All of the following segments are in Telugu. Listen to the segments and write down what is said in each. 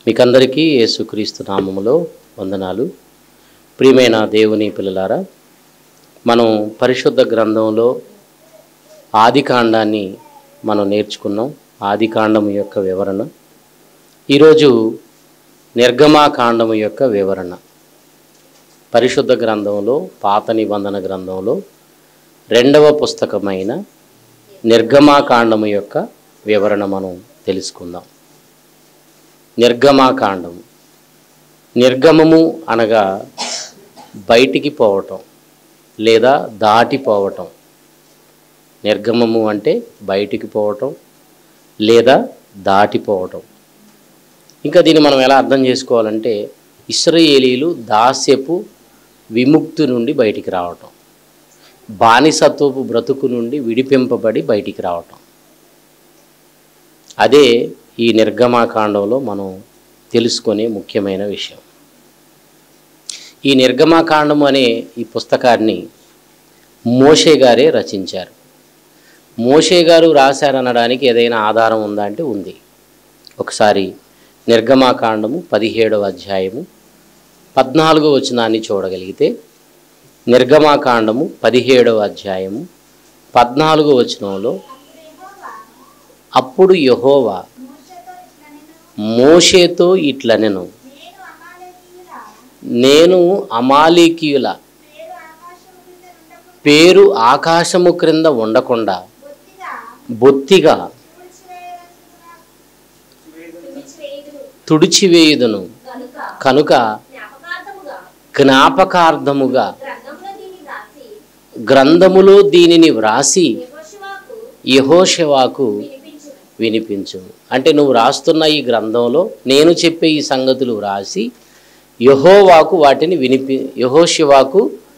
మీకందరికీ యేసుక్రీస్తు నామములో వందనాలు ప్రియమైన దేవుని పిల్లలారా మనం పరిశుద్ధ గ్రంథంలో ఆది కాండాన్ని మనం నేర్చుకున్నాం ఆది కాండము యొక్క వివరణ ఈరోజు నిర్గమాకాండము యొక్క వివరణ పరిశుద్ధ గ్రంథంలో పాత నిబంధన గ్రంథంలో రెండవ పుస్తకమైన నిర్గమాకాండము యొక్క వివరణ మనం తెలుసుకుందాం నిర్గమాకాండము నిర్గమము అనగా బయటికి పోవటం లేదా దాటిపోవటం నిర్గమము అంటే బయటికి పోవటం లేదా దాటిపోవటం ఇంకా దీన్ని మనం ఎలా అర్థం చేసుకోవాలంటే ఇస్రాయేలీలు దాస్యపు విముక్తి నుండి బయటికి రావటం బానిసత్వపు బ్రతుకు నుండి విడిపింపబడి బయటికి రావటం అదే ఈ నిర్గమాకాండంలో మనం తెలుసుకునే ముఖ్యమైన విషయం ఈ నిర్గమాకాండం అనే ఈ పుస్తకాన్ని మోషే గారే రచించారు మోషే గారు రాశారనడానికి ఏదైనా ఆధారం ఉందా అంటే ఉంది ఒకసారి నిర్గమాకాండము పదిహేడవ అధ్యాయము పద్నాలుగో వచనాన్ని చూడగలిగితే నిర్గమాకాండము పదిహేడవ అధ్యాయము పద్నాలుగో వచనంలో అప్పుడు యహోవా మోషేతో ఇట్లనెను నేను అమాలీకీయుల పేరు ఆకాశము క్రింద ఉండకుండా బొత్తిగా తుడిచివేయుదును కనుక జ్ఞాపకార్థముగా గ్రంథములో దీనిని వ్రాసి యహోషవాకు వినిపించు అంటే నువ్వు రాస్తున్న ఈ గ్రంథంలో నేను చెప్పే ఈ సంగతులు వ్రాసి యహోవాకు వాటిని వినిపి యహోశివాకు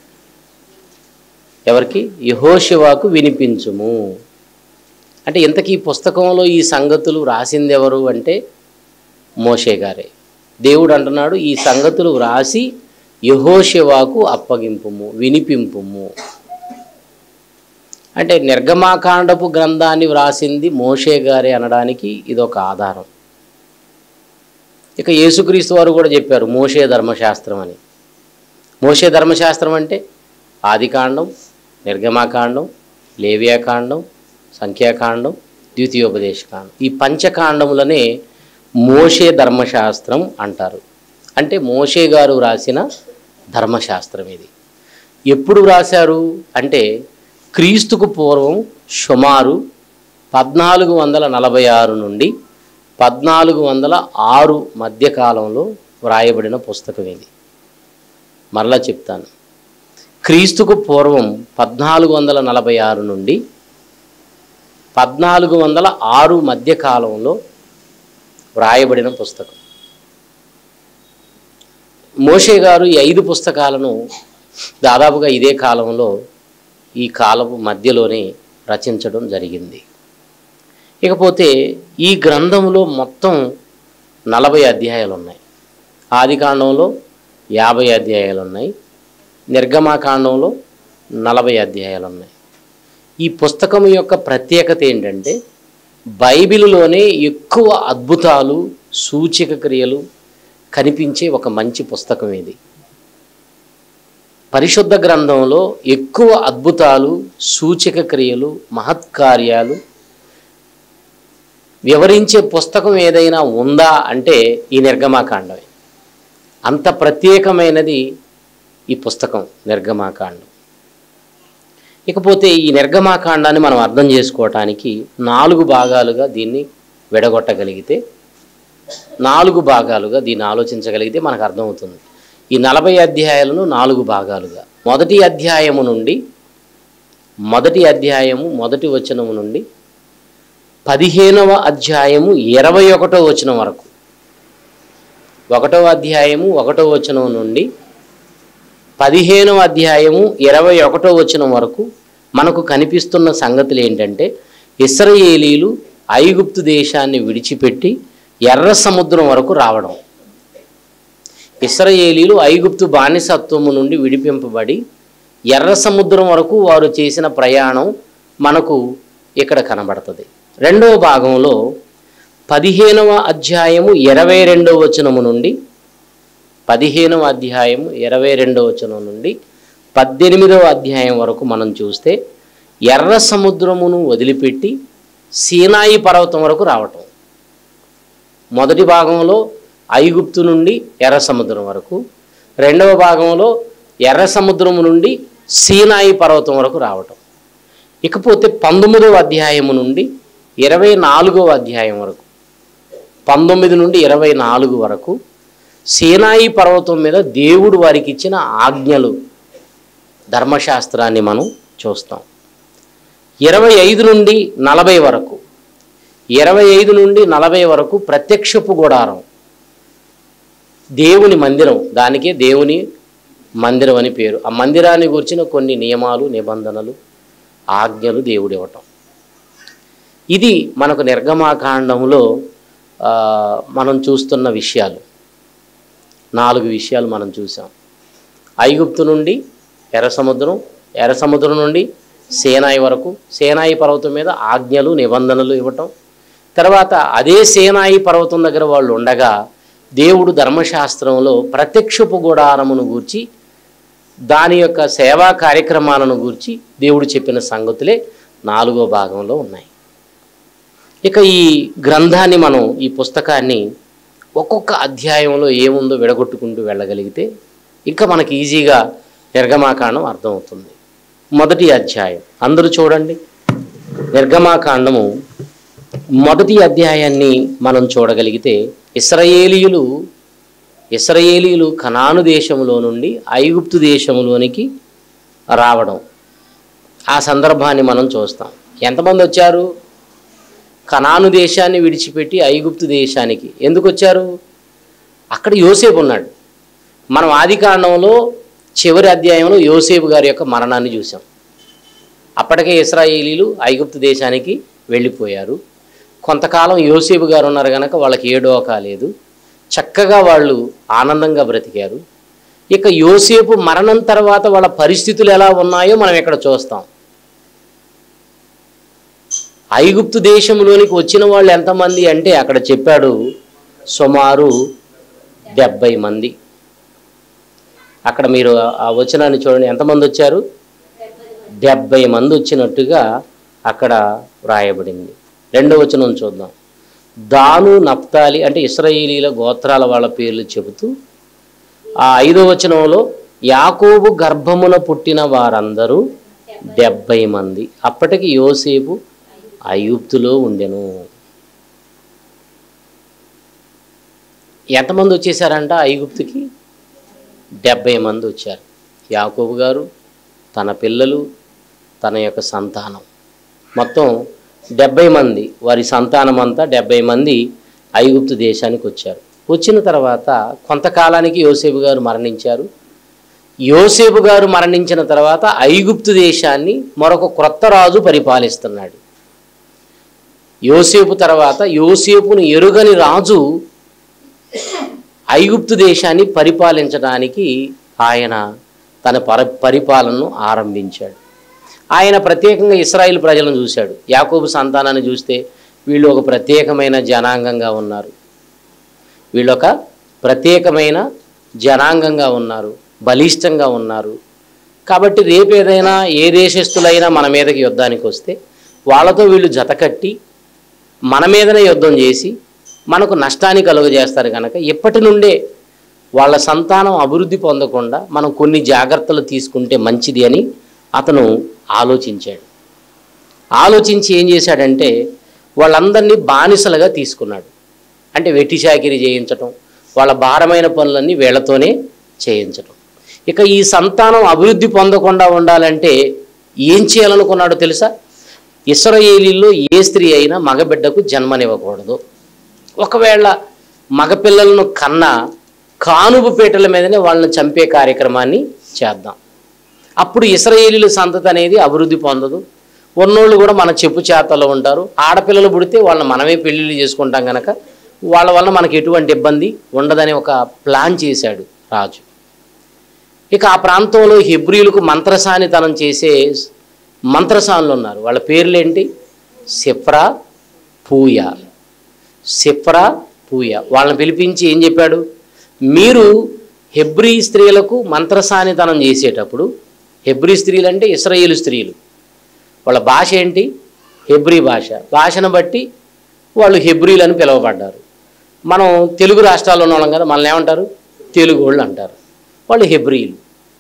ఎవరికి యహోశివాకు వినిపించుము అంటే ఇంతకీ ఈ పుస్తకంలో ఈ సంగతులు రాసింది ఎవరు అంటే మోషే గారే దేవుడు అంటున్నాడు ఈ సంగతులు వ్రాసి యహోశివాకు అప్పగింపుము వినిపింపుము అంటే నిర్గమాకాండపు గ్రంథాన్ని వ్రాసింది మోషే గారే అనడానికి ఇదొక ఆధారం ఇక యేసుక్రీస్తు వారు కూడా చెప్పారు మోషే ధర్మశాస్త్రం అని మోషే ధర్మశాస్త్రం అంటే ఆదికాండం నిర్గమాకాండం లేవియాకాండం సంఖ్యాకాండం ద్వితీయోపదేశకాండం ఈ పంచకాండములనే మోషే ధర్మశాస్త్రం అంటారు అంటే మోషే గారు రాసిన ధర్మశాస్త్రం ఇది ఎప్పుడు రాశారు అంటే క్రీస్తుకు పూర్వం సుమారు పద్నాలుగు వందల నలభై ఆరు నుండి పద్నాలుగు వందల ఆరు మధ్యకాలంలో వ్రాయబడిన పుస్తకం ఇది మరలా చెప్తాను క్రీస్తుకు పూర్వం పద్నాలుగు వందల నలభై ఆరు నుండి పద్నాలుగు వందల ఆరు మధ్యకాలంలో వ్రాయబడిన పుస్తకం మోషే గారు ఈ ఐదు పుస్తకాలను దాదాపుగా ఇదే కాలంలో ఈ కాలపు మధ్యలోనే రచించడం జరిగింది ఇకపోతే ఈ గ్రంథంలో మొత్తం నలభై అధ్యాయాలు ఉన్నాయి ఆదికాండంలో యాభై అధ్యాయాలు ఉన్నాయి నిర్గమాకాండంలో నలభై అధ్యాయాలు ఉన్నాయి ఈ పుస్తకం యొక్క ప్రత్యేకత ఏంటంటే బైబిల్లోనే ఎక్కువ అద్భుతాలు సూచక క్రియలు కనిపించే ఒక మంచి పుస్తకం ఇది పరిశుద్ధ గ్రంథంలో ఎక్కువ అద్భుతాలు సూచక క్రియలు మహత్కార్యాలు వివరించే పుస్తకం ఏదైనా ఉందా అంటే ఈ నిర్గమాకాండమే అంత ప్రత్యేకమైనది ఈ పుస్తకం నిర్గమాకాండం ఇకపోతే ఈ నిర్గమాకాండాన్ని మనం అర్థం చేసుకోవటానికి నాలుగు భాగాలుగా దీన్ని విడగొట్టగలిగితే నాలుగు భాగాలుగా దీన్ని ఆలోచించగలిగితే మనకు అర్థమవుతుంది ఈ నలభై అధ్యాయాలను నాలుగు భాగాలుగా మొదటి అధ్యాయము నుండి మొదటి అధ్యాయము మొదటి వచనము నుండి పదిహేనవ అధ్యాయము ఇరవై ఒకటో వచనం వరకు ఒకటో అధ్యాయము ఒకటో వచనం నుండి పదిహేనవ అధ్యాయము ఇరవై ఒకటో వచనం వరకు మనకు కనిపిస్తున్న సంగతులు ఏంటంటే ఇస్రయేలీలు ఐగుప్తు దేశాన్ని విడిచిపెట్టి ఎర్ర సముద్రం వరకు రావడం ఇస్రయేలీలు ఐగుప్తు బానిసత్వము నుండి విడిపింపబడి ఎర్ర సముద్రం వరకు వారు చేసిన ప్రయాణం మనకు ఇక్కడ కనబడుతుంది రెండవ భాగంలో పదిహేనవ అధ్యాయము ఇరవై రెండవ వచనము నుండి పదిహేనవ అధ్యాయము ఇరవై రెండవ వచనం నుండి పద్దెనిమిదవ అధ్యాయం వరకు మనం చూస్తే ఎర్ర సముద్రమును వదిలిపెట్టి సీనాయి పర్వతం వరకు రావటం మొదటి భాగంలో ఐగుప్తు నుండి ఎర్ర సముద్రం వరకు రెండవ భాగంలో ఎర్ర సముద్రము నుండి సీనాయి పర్వతం వరకు రావటం ఇకపోతే పంతొమ్మిదవ అధ్యాయము నుండి ఇరవై నాలుగవ అధ్యాయం వరకు పంతొమ్మిది నుండి ఇరవై నాలుగు వరకు సీనాయి పర్వతం మీద దేవుడు వారికి ఇచ్చిన ఆజ్ఞలు ధర్మశాస్త్రాన్ని మనం చూస్తాం ఇరవై ఐదు నుండి నలభై వరకు ఇరవై ఐదు నుండి నలభై వరకు ప్రత్యక్షపు గుడారం దేవుని మందిరం దానికే దేవుని మందిరం అని పేరు ఆ మందిరాన్ని గురించిన కొన్ని నియమాలు నిబంధనలు ఆజ్ఞలు దేవుడు ఇవ్వటం ఇది మనకు నిర్గమాకాండంలో ఆ, మనం చూస్తున్న విషయాలు నాలుగు విషయాలు మనం చూసాం ఐగుప్తు నుండి ఎర్ర సముద్రం ఎర్ర సముద్రం నుండి సేనాయి వరకు సేనాయి పర్వతం మీద ఆజ్ఞలు నిబంధనలు ఇవ్వటం తర్వాత అదే సేనాయి పర్వతం దగ్గర వాళ్ళు ఉండగా దేవుడు ధర్మశాస్త్రంలో ప్రత్యక్షపు గుడారమును గూర్చి దాని యొక్క సేవా కార్యక్రమాలను గూర్చి దేవుడు చెప్పిన సంగతులే నాలుగో భాగంలో ఉన్నాయి ఇక ఈ గ్రంథాన్ని మనం ఈ పుస్తకాన్ని ఒక్కొక్క అధ్యాయంలో ఏముందో విడగొట్టుకుంటూ వెళ్ళగలిగితే ఇంకా మనకి ఈజీగా నిర్గమాకాండం అర్థమవుతుంది మొదటి అధ్యాయం అందరూ చూడండి నిర్గమాకాండము మొదటి అధ్యాయాన్ని మనం చూడగలిగితే ఇస్రాయేలీయులు ఇస్రాయేలీలు కనాను దేశంలో నుండి ఐగుప్తు దేశంలోనికి రావడం ఆ సందర్భాన్ని మనం చూస్తాం ఎంతమంది వచ్చారు కనాను దేశాన్ని విడిచిపెట్టి ఐగుప్తు దేశానికి ఎందుకు వచ్చారు అక్కడ యోసేపు ఉన్నాడు మనం ఆది కాండంలో చివరి అధ్యాయంలో యోసేపు గారి యొక్క మరణాన్ని చూసాం అప్పటికే ఇస్రాయేలీలు ఐగుప్తు దేశానికి వెళ్ళిపోయారు కొంతకాలం యోసేపు గారు ఉన్నారు కనుక వాళ్ళకి ఏడో కాలేదు చక్కగా వాళ్ళు ఆనందంగా బ్రతికారు ఇక యోసేపు మరణం తర్వాత వాళ్ళ పరిస్థితులు ఎలా ఉన్నాయో మనం ఇక్కడ చూస్తాం ఐగుప్తు దేశంలోనికి వచ్చిన వాళ్ళు ఎంతమంది అంటే అక్కడ చెప్పాడు సుమారు డెబ్బై మంది అక్కడ మీరు ఆ వచనాన్ని చూడండి ఎంతమంది వచ్చారు డెబ్బై మంది వచ్చినట్టుగా అక్కడ వ్రాయబడింది రెండో వచనం చూద్దాం దాను నప్తాలి అంటే ఇస్రాయేలీల గోత్రాల వాళ్ళ పేర్లు చెబుతూ ఆ ఐదో వచనంలో యాకోబు గర్భమున పుట్టిన వారందరూ డెబ్బై మంది అప్పటికి యోసేపు ఐగుప్తులో ఉండెను ఎంతమంది వచ్చేసారంట ఐగుప్తుకి డెబ్బై మంది వచ్చారు యాకోబు గారు తన పిల్లలు తన యొక్క సంతానం మొత్తం డెబ్బై మంది వారి సంతానం అంతా డెబ్బై మంది ఐగుప్తు దేశానికి వచ్చారు వచ్చిన తర్వాత కొంతకాలానికి యోసేపు గారు మరణించారు యోసేపు గారు మరణించిన తర్వాత ఐగుప్తు దేశాన్ని మరొక క్రొత్త రాజు పరిపాలిస్తున్నాడు యోసేపు తర్వాత యోసేపును ఎరుగని రాజు ఐగుప్తు దేశాన్ని పరిపాలించడానికి ఆయన తన పర పరిపాలనను ఆరంభించాడు ఆయన ప్రత్యేకంగా ఇస్రాయిల్ ప్రజలను చూశాడు యాకోబు సంతానాన్ని చూస్తే వీళ్ళు ఒక ప్రత్యేకమైన జనాంగంగా ఉన్నారు వీళ్ళొక ప్రత్యేకమైన జనాంగంగా ఉన్నారు బలిష్టంగా ఉన్నారు కాబట్టి రేపు ఏదైనా ఏ దేశస్తులైనా మన మీదకి యుద్ధానికి వస్తే వాళ్ళతో వీళ్ళు జతకట్టి మన మీదనే యుద్ధం చేసి మనకు నష్టాన్ని కలుగజేస్తారు కనుక ఎప్పటి నుండే వాళ్ళ సంతానం అభివృద్ధి పొందకుండా మనం కొన్ని జాగ్రత్తలు తీసుకుంటే మంచిది అని అతను ఆలోచించాడు ఆలోచించి ఏం చేశాడంటే వాళ్ళందరినీ బానిసలుగా తీసుకున్నాడు అంటే వెట్టి చాకిరీ చేయించటం వాళ్ళ భారమైన పనులన్నీ వీళ్ళతోనే చేయించటం ఇక ఈ సంతానం అభివృద్ధి పొందకుండా ఉండాలంటే ఏం చేయాలనుకున్నాడో తెలుసా ఇస్రాయేలీల్లో ఏ స్త్రీ అయినా మగబిడ్డకు జన్మనివ్వకూడదు ఒకవేళ మగపిల్లలను కన్నా కానుపు పీటల మీదనే వాళ్ళని చంపే కార్యక్రమాన్ని చేద్దాం అప్పుడు ఇస్రాయేలీల సంతతి అనేది అభివృద్ధి పొందదు ఉన్నోళ్ళు కూడా మన చెప్పు చేతల్లో ఉంటారు ఆడపిల్లలు పుడితే వాళ్ళని మనమే పెళ్ళిళ్ళు చేసుకుంటాం కనుక వాళ్ళ వల్ల మనకి ఎటువంటి ఇబ్బంది ఉండదని ఒక ప్లాన్ చేశాడు రాజు ఇక ఆ ప్రాంతంలో హెబ్రియులకు మంత్రసానితనం చేసే మంత్రసానులు ఉన్నారు వాళ్ళ పేర్లేంటి సిఫ్రా పూయ సిఫ్రా పూయ వాళ్ళని పిలిపించి ఏం చెప్పాడు మీరు హెబ్రీ స్త్రీలకు మంత్రసానితనం చేసేటప్పుడు హెబ్రీ స్త్రీలు అంటే ఇస్రాయేలు స్త్రీలు వాళ్ళ భాష ఏంటి హెబ్రీ భాష భాషను బట్టి వాళ్ళు హెబ్రీలు అని పిలువబడ్డారు మనం తెలుగు రాష్ట్రాల్లో ఉన్న వాళ్ళం కదా మనల్ని ఏమంటారు తెలుగు వాళ్ళు అంటారు వాళ్ళు హెబ్రీలు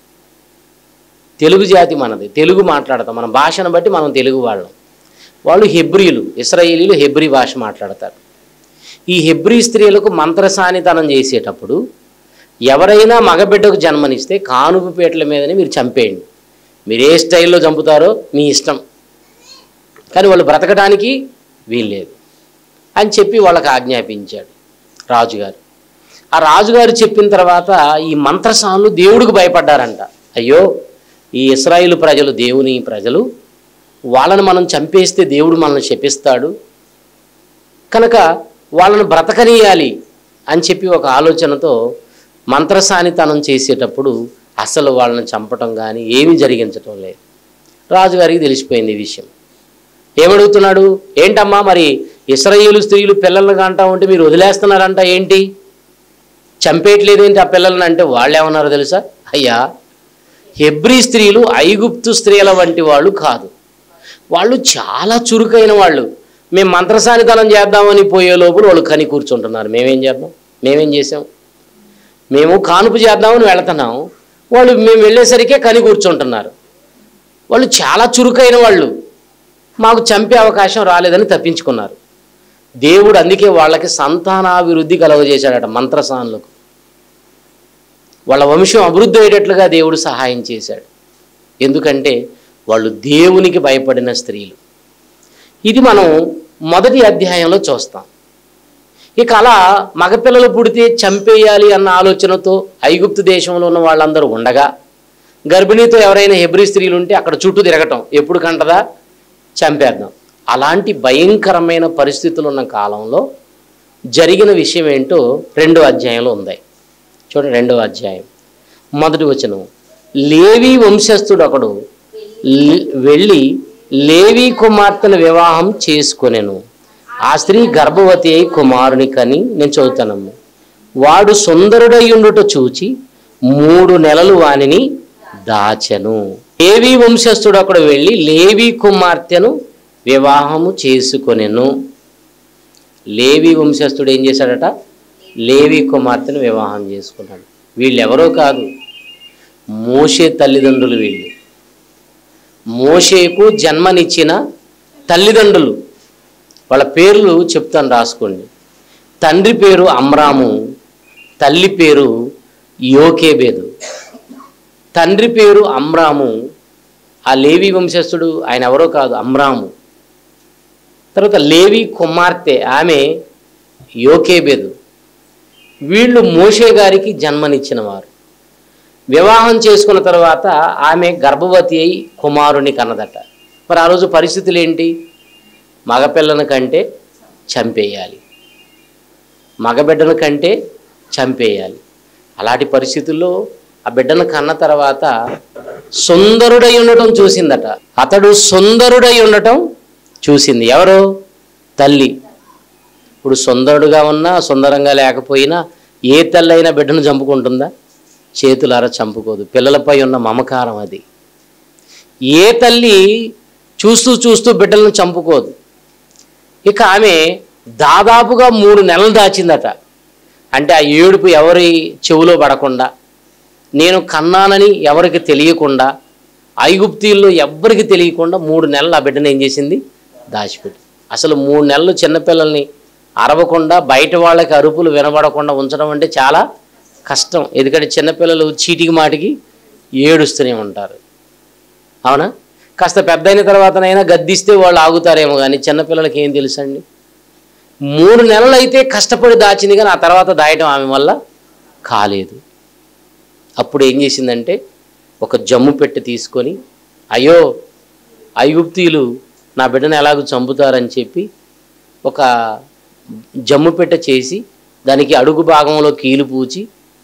తెలుగు జాతి మనది తెలుగు మాట్లాడతాం మన భాషను బట్టి మనం తెలుగు వాళ్ళం వాళ్ళు హెబ్రీలు ఇస్రాయేలీలు హెబ్రీ భాష మాట్లాడతారు ఈ హెబ్రీ స్త్రీలకు మంత్రసానితనం చేసేటప్పుడు ఎవరైనా మగబిడ్డకు జన్మనిస్తే కానుపు పీటల మీదనే మీరు చంపేయండి మీరు ఏ స్టైల్లో చంపుతారో మీ ఇష్టం కానీ వాళ్ళు బ్రతకడానికి వీల్లేదు అని చెప్పి వాళ్ళకి ఆజ్ఞాపించాడు రాజుగారు ఆ రాజుగారు చెప్పిన తర్వాత ఈ మంత్రసానులు దేవుడికి భయపడ్డారంట అయ్యో ఈ ఇస్రాయిల్ ప్రజలు దేవుని ప్రజలు వాళ్ళని మనం చంపేస్తే దేవుడు మనల్ని శపిస్తాడు కనుక వాళ్ళను బ్రతకనీయాలి అని చెప్పి ఒక ఆలోచనతో మంత్రసానితనం చేసేటప్పుడు అసలు వాళ్ళని చంపటం కానీ ఏమీ జరిగించటం లేదు రాజుగారికి తెలిసిపోయింది ఈ విషయం ఏమడుగుతున్నాడు ఏంటమ్మా మరి ఇస్రాయేలు స్త్రీలు పిల్లల్ని కంటా ఉంటే మీరు వదిలేస్తున్నారంట ఏంటి చంపేయట్లేదు ఏంటి ఆ పిల్లల్ని అంటే వాళ్ళు ఏమన్నారో తెలుసా అయ్యా హెబ్రీ స్త్రీలు ఐగుప్తు స్త్రీల వంటి వాళ్ళు కాదు వాళ్ళు చాలా చురుకైన వాళ్ళు మేము మంత్రసానితనం చేద్దామని పోయే లోపల వాళ్ళు కని కూర్చుంటున్నారు మేమేం చేద్దాం మేమేం చేసాం మేము కానుపు చేద్దామని వెళుతున్నాం వాళ్ళు మేము వెళ్ళేసరికే కని కూర్చుంటున్నారు వాళ్ళు చాలా చురుకైన వాళ్ళు మాకు చంపే అవకాశం రాలేదని తప్పించుకున్నారు దేవుడు అందుకే వాళ్ళకి సంతానాభివృద్ధి కలగజేశాడట మంత్రసానులకు వాళ్ళ వంశం అభివృద్ధి అయ్యేటట్లుగా దేవుడు సహాయం చేశాడు ఎందుకంటే వాళ్ళు దేవునికి భయపడిన స్త్రీలు ఇది మనం మొదటి అధ్యాయంలో చూస్తాం ఇక అలా మగపిల్లలు పుడితే చంపేయాలి అన్న ఆలోచనతో ఐగుప్తు దేశంలో ఉన్న వాళ్ళందరూ ఉండగా గర్భిణీతో ఎవరైనా హెబ్రి స్త్రీలు ఉంటే అక్కడ చుట్టూ తిరగటం ఎప్పుడు కంటదా చంపేద్దాం అలాంటి భయంకరమైన పరిస్థితులు ఉన్న కాలంలో జరిగిన విషయం ఏంటో రెండో అధ్యాయంలో ఉంది చూడండి రెండో అధ్యాయం మొదటి వచనం లేవి వంశస్థుడు ఒకడు ల్- వెళ్ళి లేవి కుమార్తెను వివాహం చేసుకొనెను ఆ స్త్రీ గర్భవతి అయి కుమారుని కని నేను చదువుతానమ్మ వాడు సుందరుడై ఉండుట చూచి మూడు నెలలు వానిని దాచెను లేవి వంశస్థుడు ఒకడు వెళ్ళి లేవి కుమార్తెను వివాహము చేసుకొనెను లేవి వంశస్థుడు ఏం చేశాడట లేవి కుమార్తెను వివాహం చేసుకున్నాడు వీళ్ళెవరో కాదు మోషే తల్లిదండ్రులు వీళ్ళు మోషేకు జన్మనిచ్చిన తల్లిదండ్రులు వాళ్ళ పేర్లు చెప్తాను రాసుకోండి తండ్రి పేరు అమ్రాము తల్లి పేరు యోకేబేదు తండ్రి పేరు అమ్రాము ఆ లేవి వంశస్థుడు ఆయన ఎవరో కాదు అమ్రాము తర్వాత లేవి కుమార్తె ఆమె యోకేబేదు వీళ్ళు మోషే గారికి జన్మనిచ్చిన వారు వివాహం చేసుకున్న తర్వాత ఆమె గర్భవతి అయి కుమారుని కన్నదట మరి ఆ రోజు పరిస్థితులు ఏంటి మగపిల్లని కంటే చంపేయాలి మగబిడ్డను కంటే చంపేయాలి అలాంటి పరిస్థితుల్లో ఆ బిడ్డను కన్న తర్వాత సుందరుడై ఉండటం చూసిందట అతడు సుందరుడై ఉండటం చూసింది ఎవరు తల్లి ఇప్పుడు సుందరుడుగా ఉన్నా సుందరంగా లేకపోయినా ఏ తల్లి అయినా బిడ్డను చంపుకుంటుందా చేతులారా చంపుకోదు పిల్లలపై ఉన్న మమకారం అది ఏ తల్లి చూస్తూ చూస్తూ బిడ్డలను చంపుకోదు ఇక ఆమె దాదాపుగా మూడు నెలలు దాచిందట అంటే ఆ ఏడుపు ఎవరి చెవులో పడకుండా నేను కన్నానని ఎవరికి తెలియకుండా ఐగుప్తీల్లో ఎవ్వరికి తెలియకుండా మూడు నెలలు ఆ బిడ్డను ఏం చేసింది దాచిపెట్టి అసలు మూడు నెలలు చిన్నపిల్లల్ని అరవకుండా బయట వాళ్ళకి అరుపులు వినబడకుండా ఉంచడం అంటే చాలా కష్టం ఎందుకంటే చిన్నపిల్లలు చీటికి మాటికి ఏడుస్తూనే ఉంటారు అవునా కాస్త పెద్ద అయిన తర్వాతనైనా గద్దిస్తే వాళ్ళు ఆగుతారేమో కానీ చిన్నపిల్లలకి ఏం తెలుసండి మూడు నెలలు అయితే కష్టపడి దాచింది కానీ ఆ తర్వాత దాయటం ఆమె వల్ల కాలేదు అప్పుడు ఏం చేసిందంటే ఒక జమ్ము పెట్టి తీసుకొని అయ్యో ఐగుప్తీయులు నా బిడ్డను ఎలాగో చంపుతారని చెప్పి ఒక జమ్ము పెట్టె చేసి దానికి అడుగు భాగంలో కీలు పూచి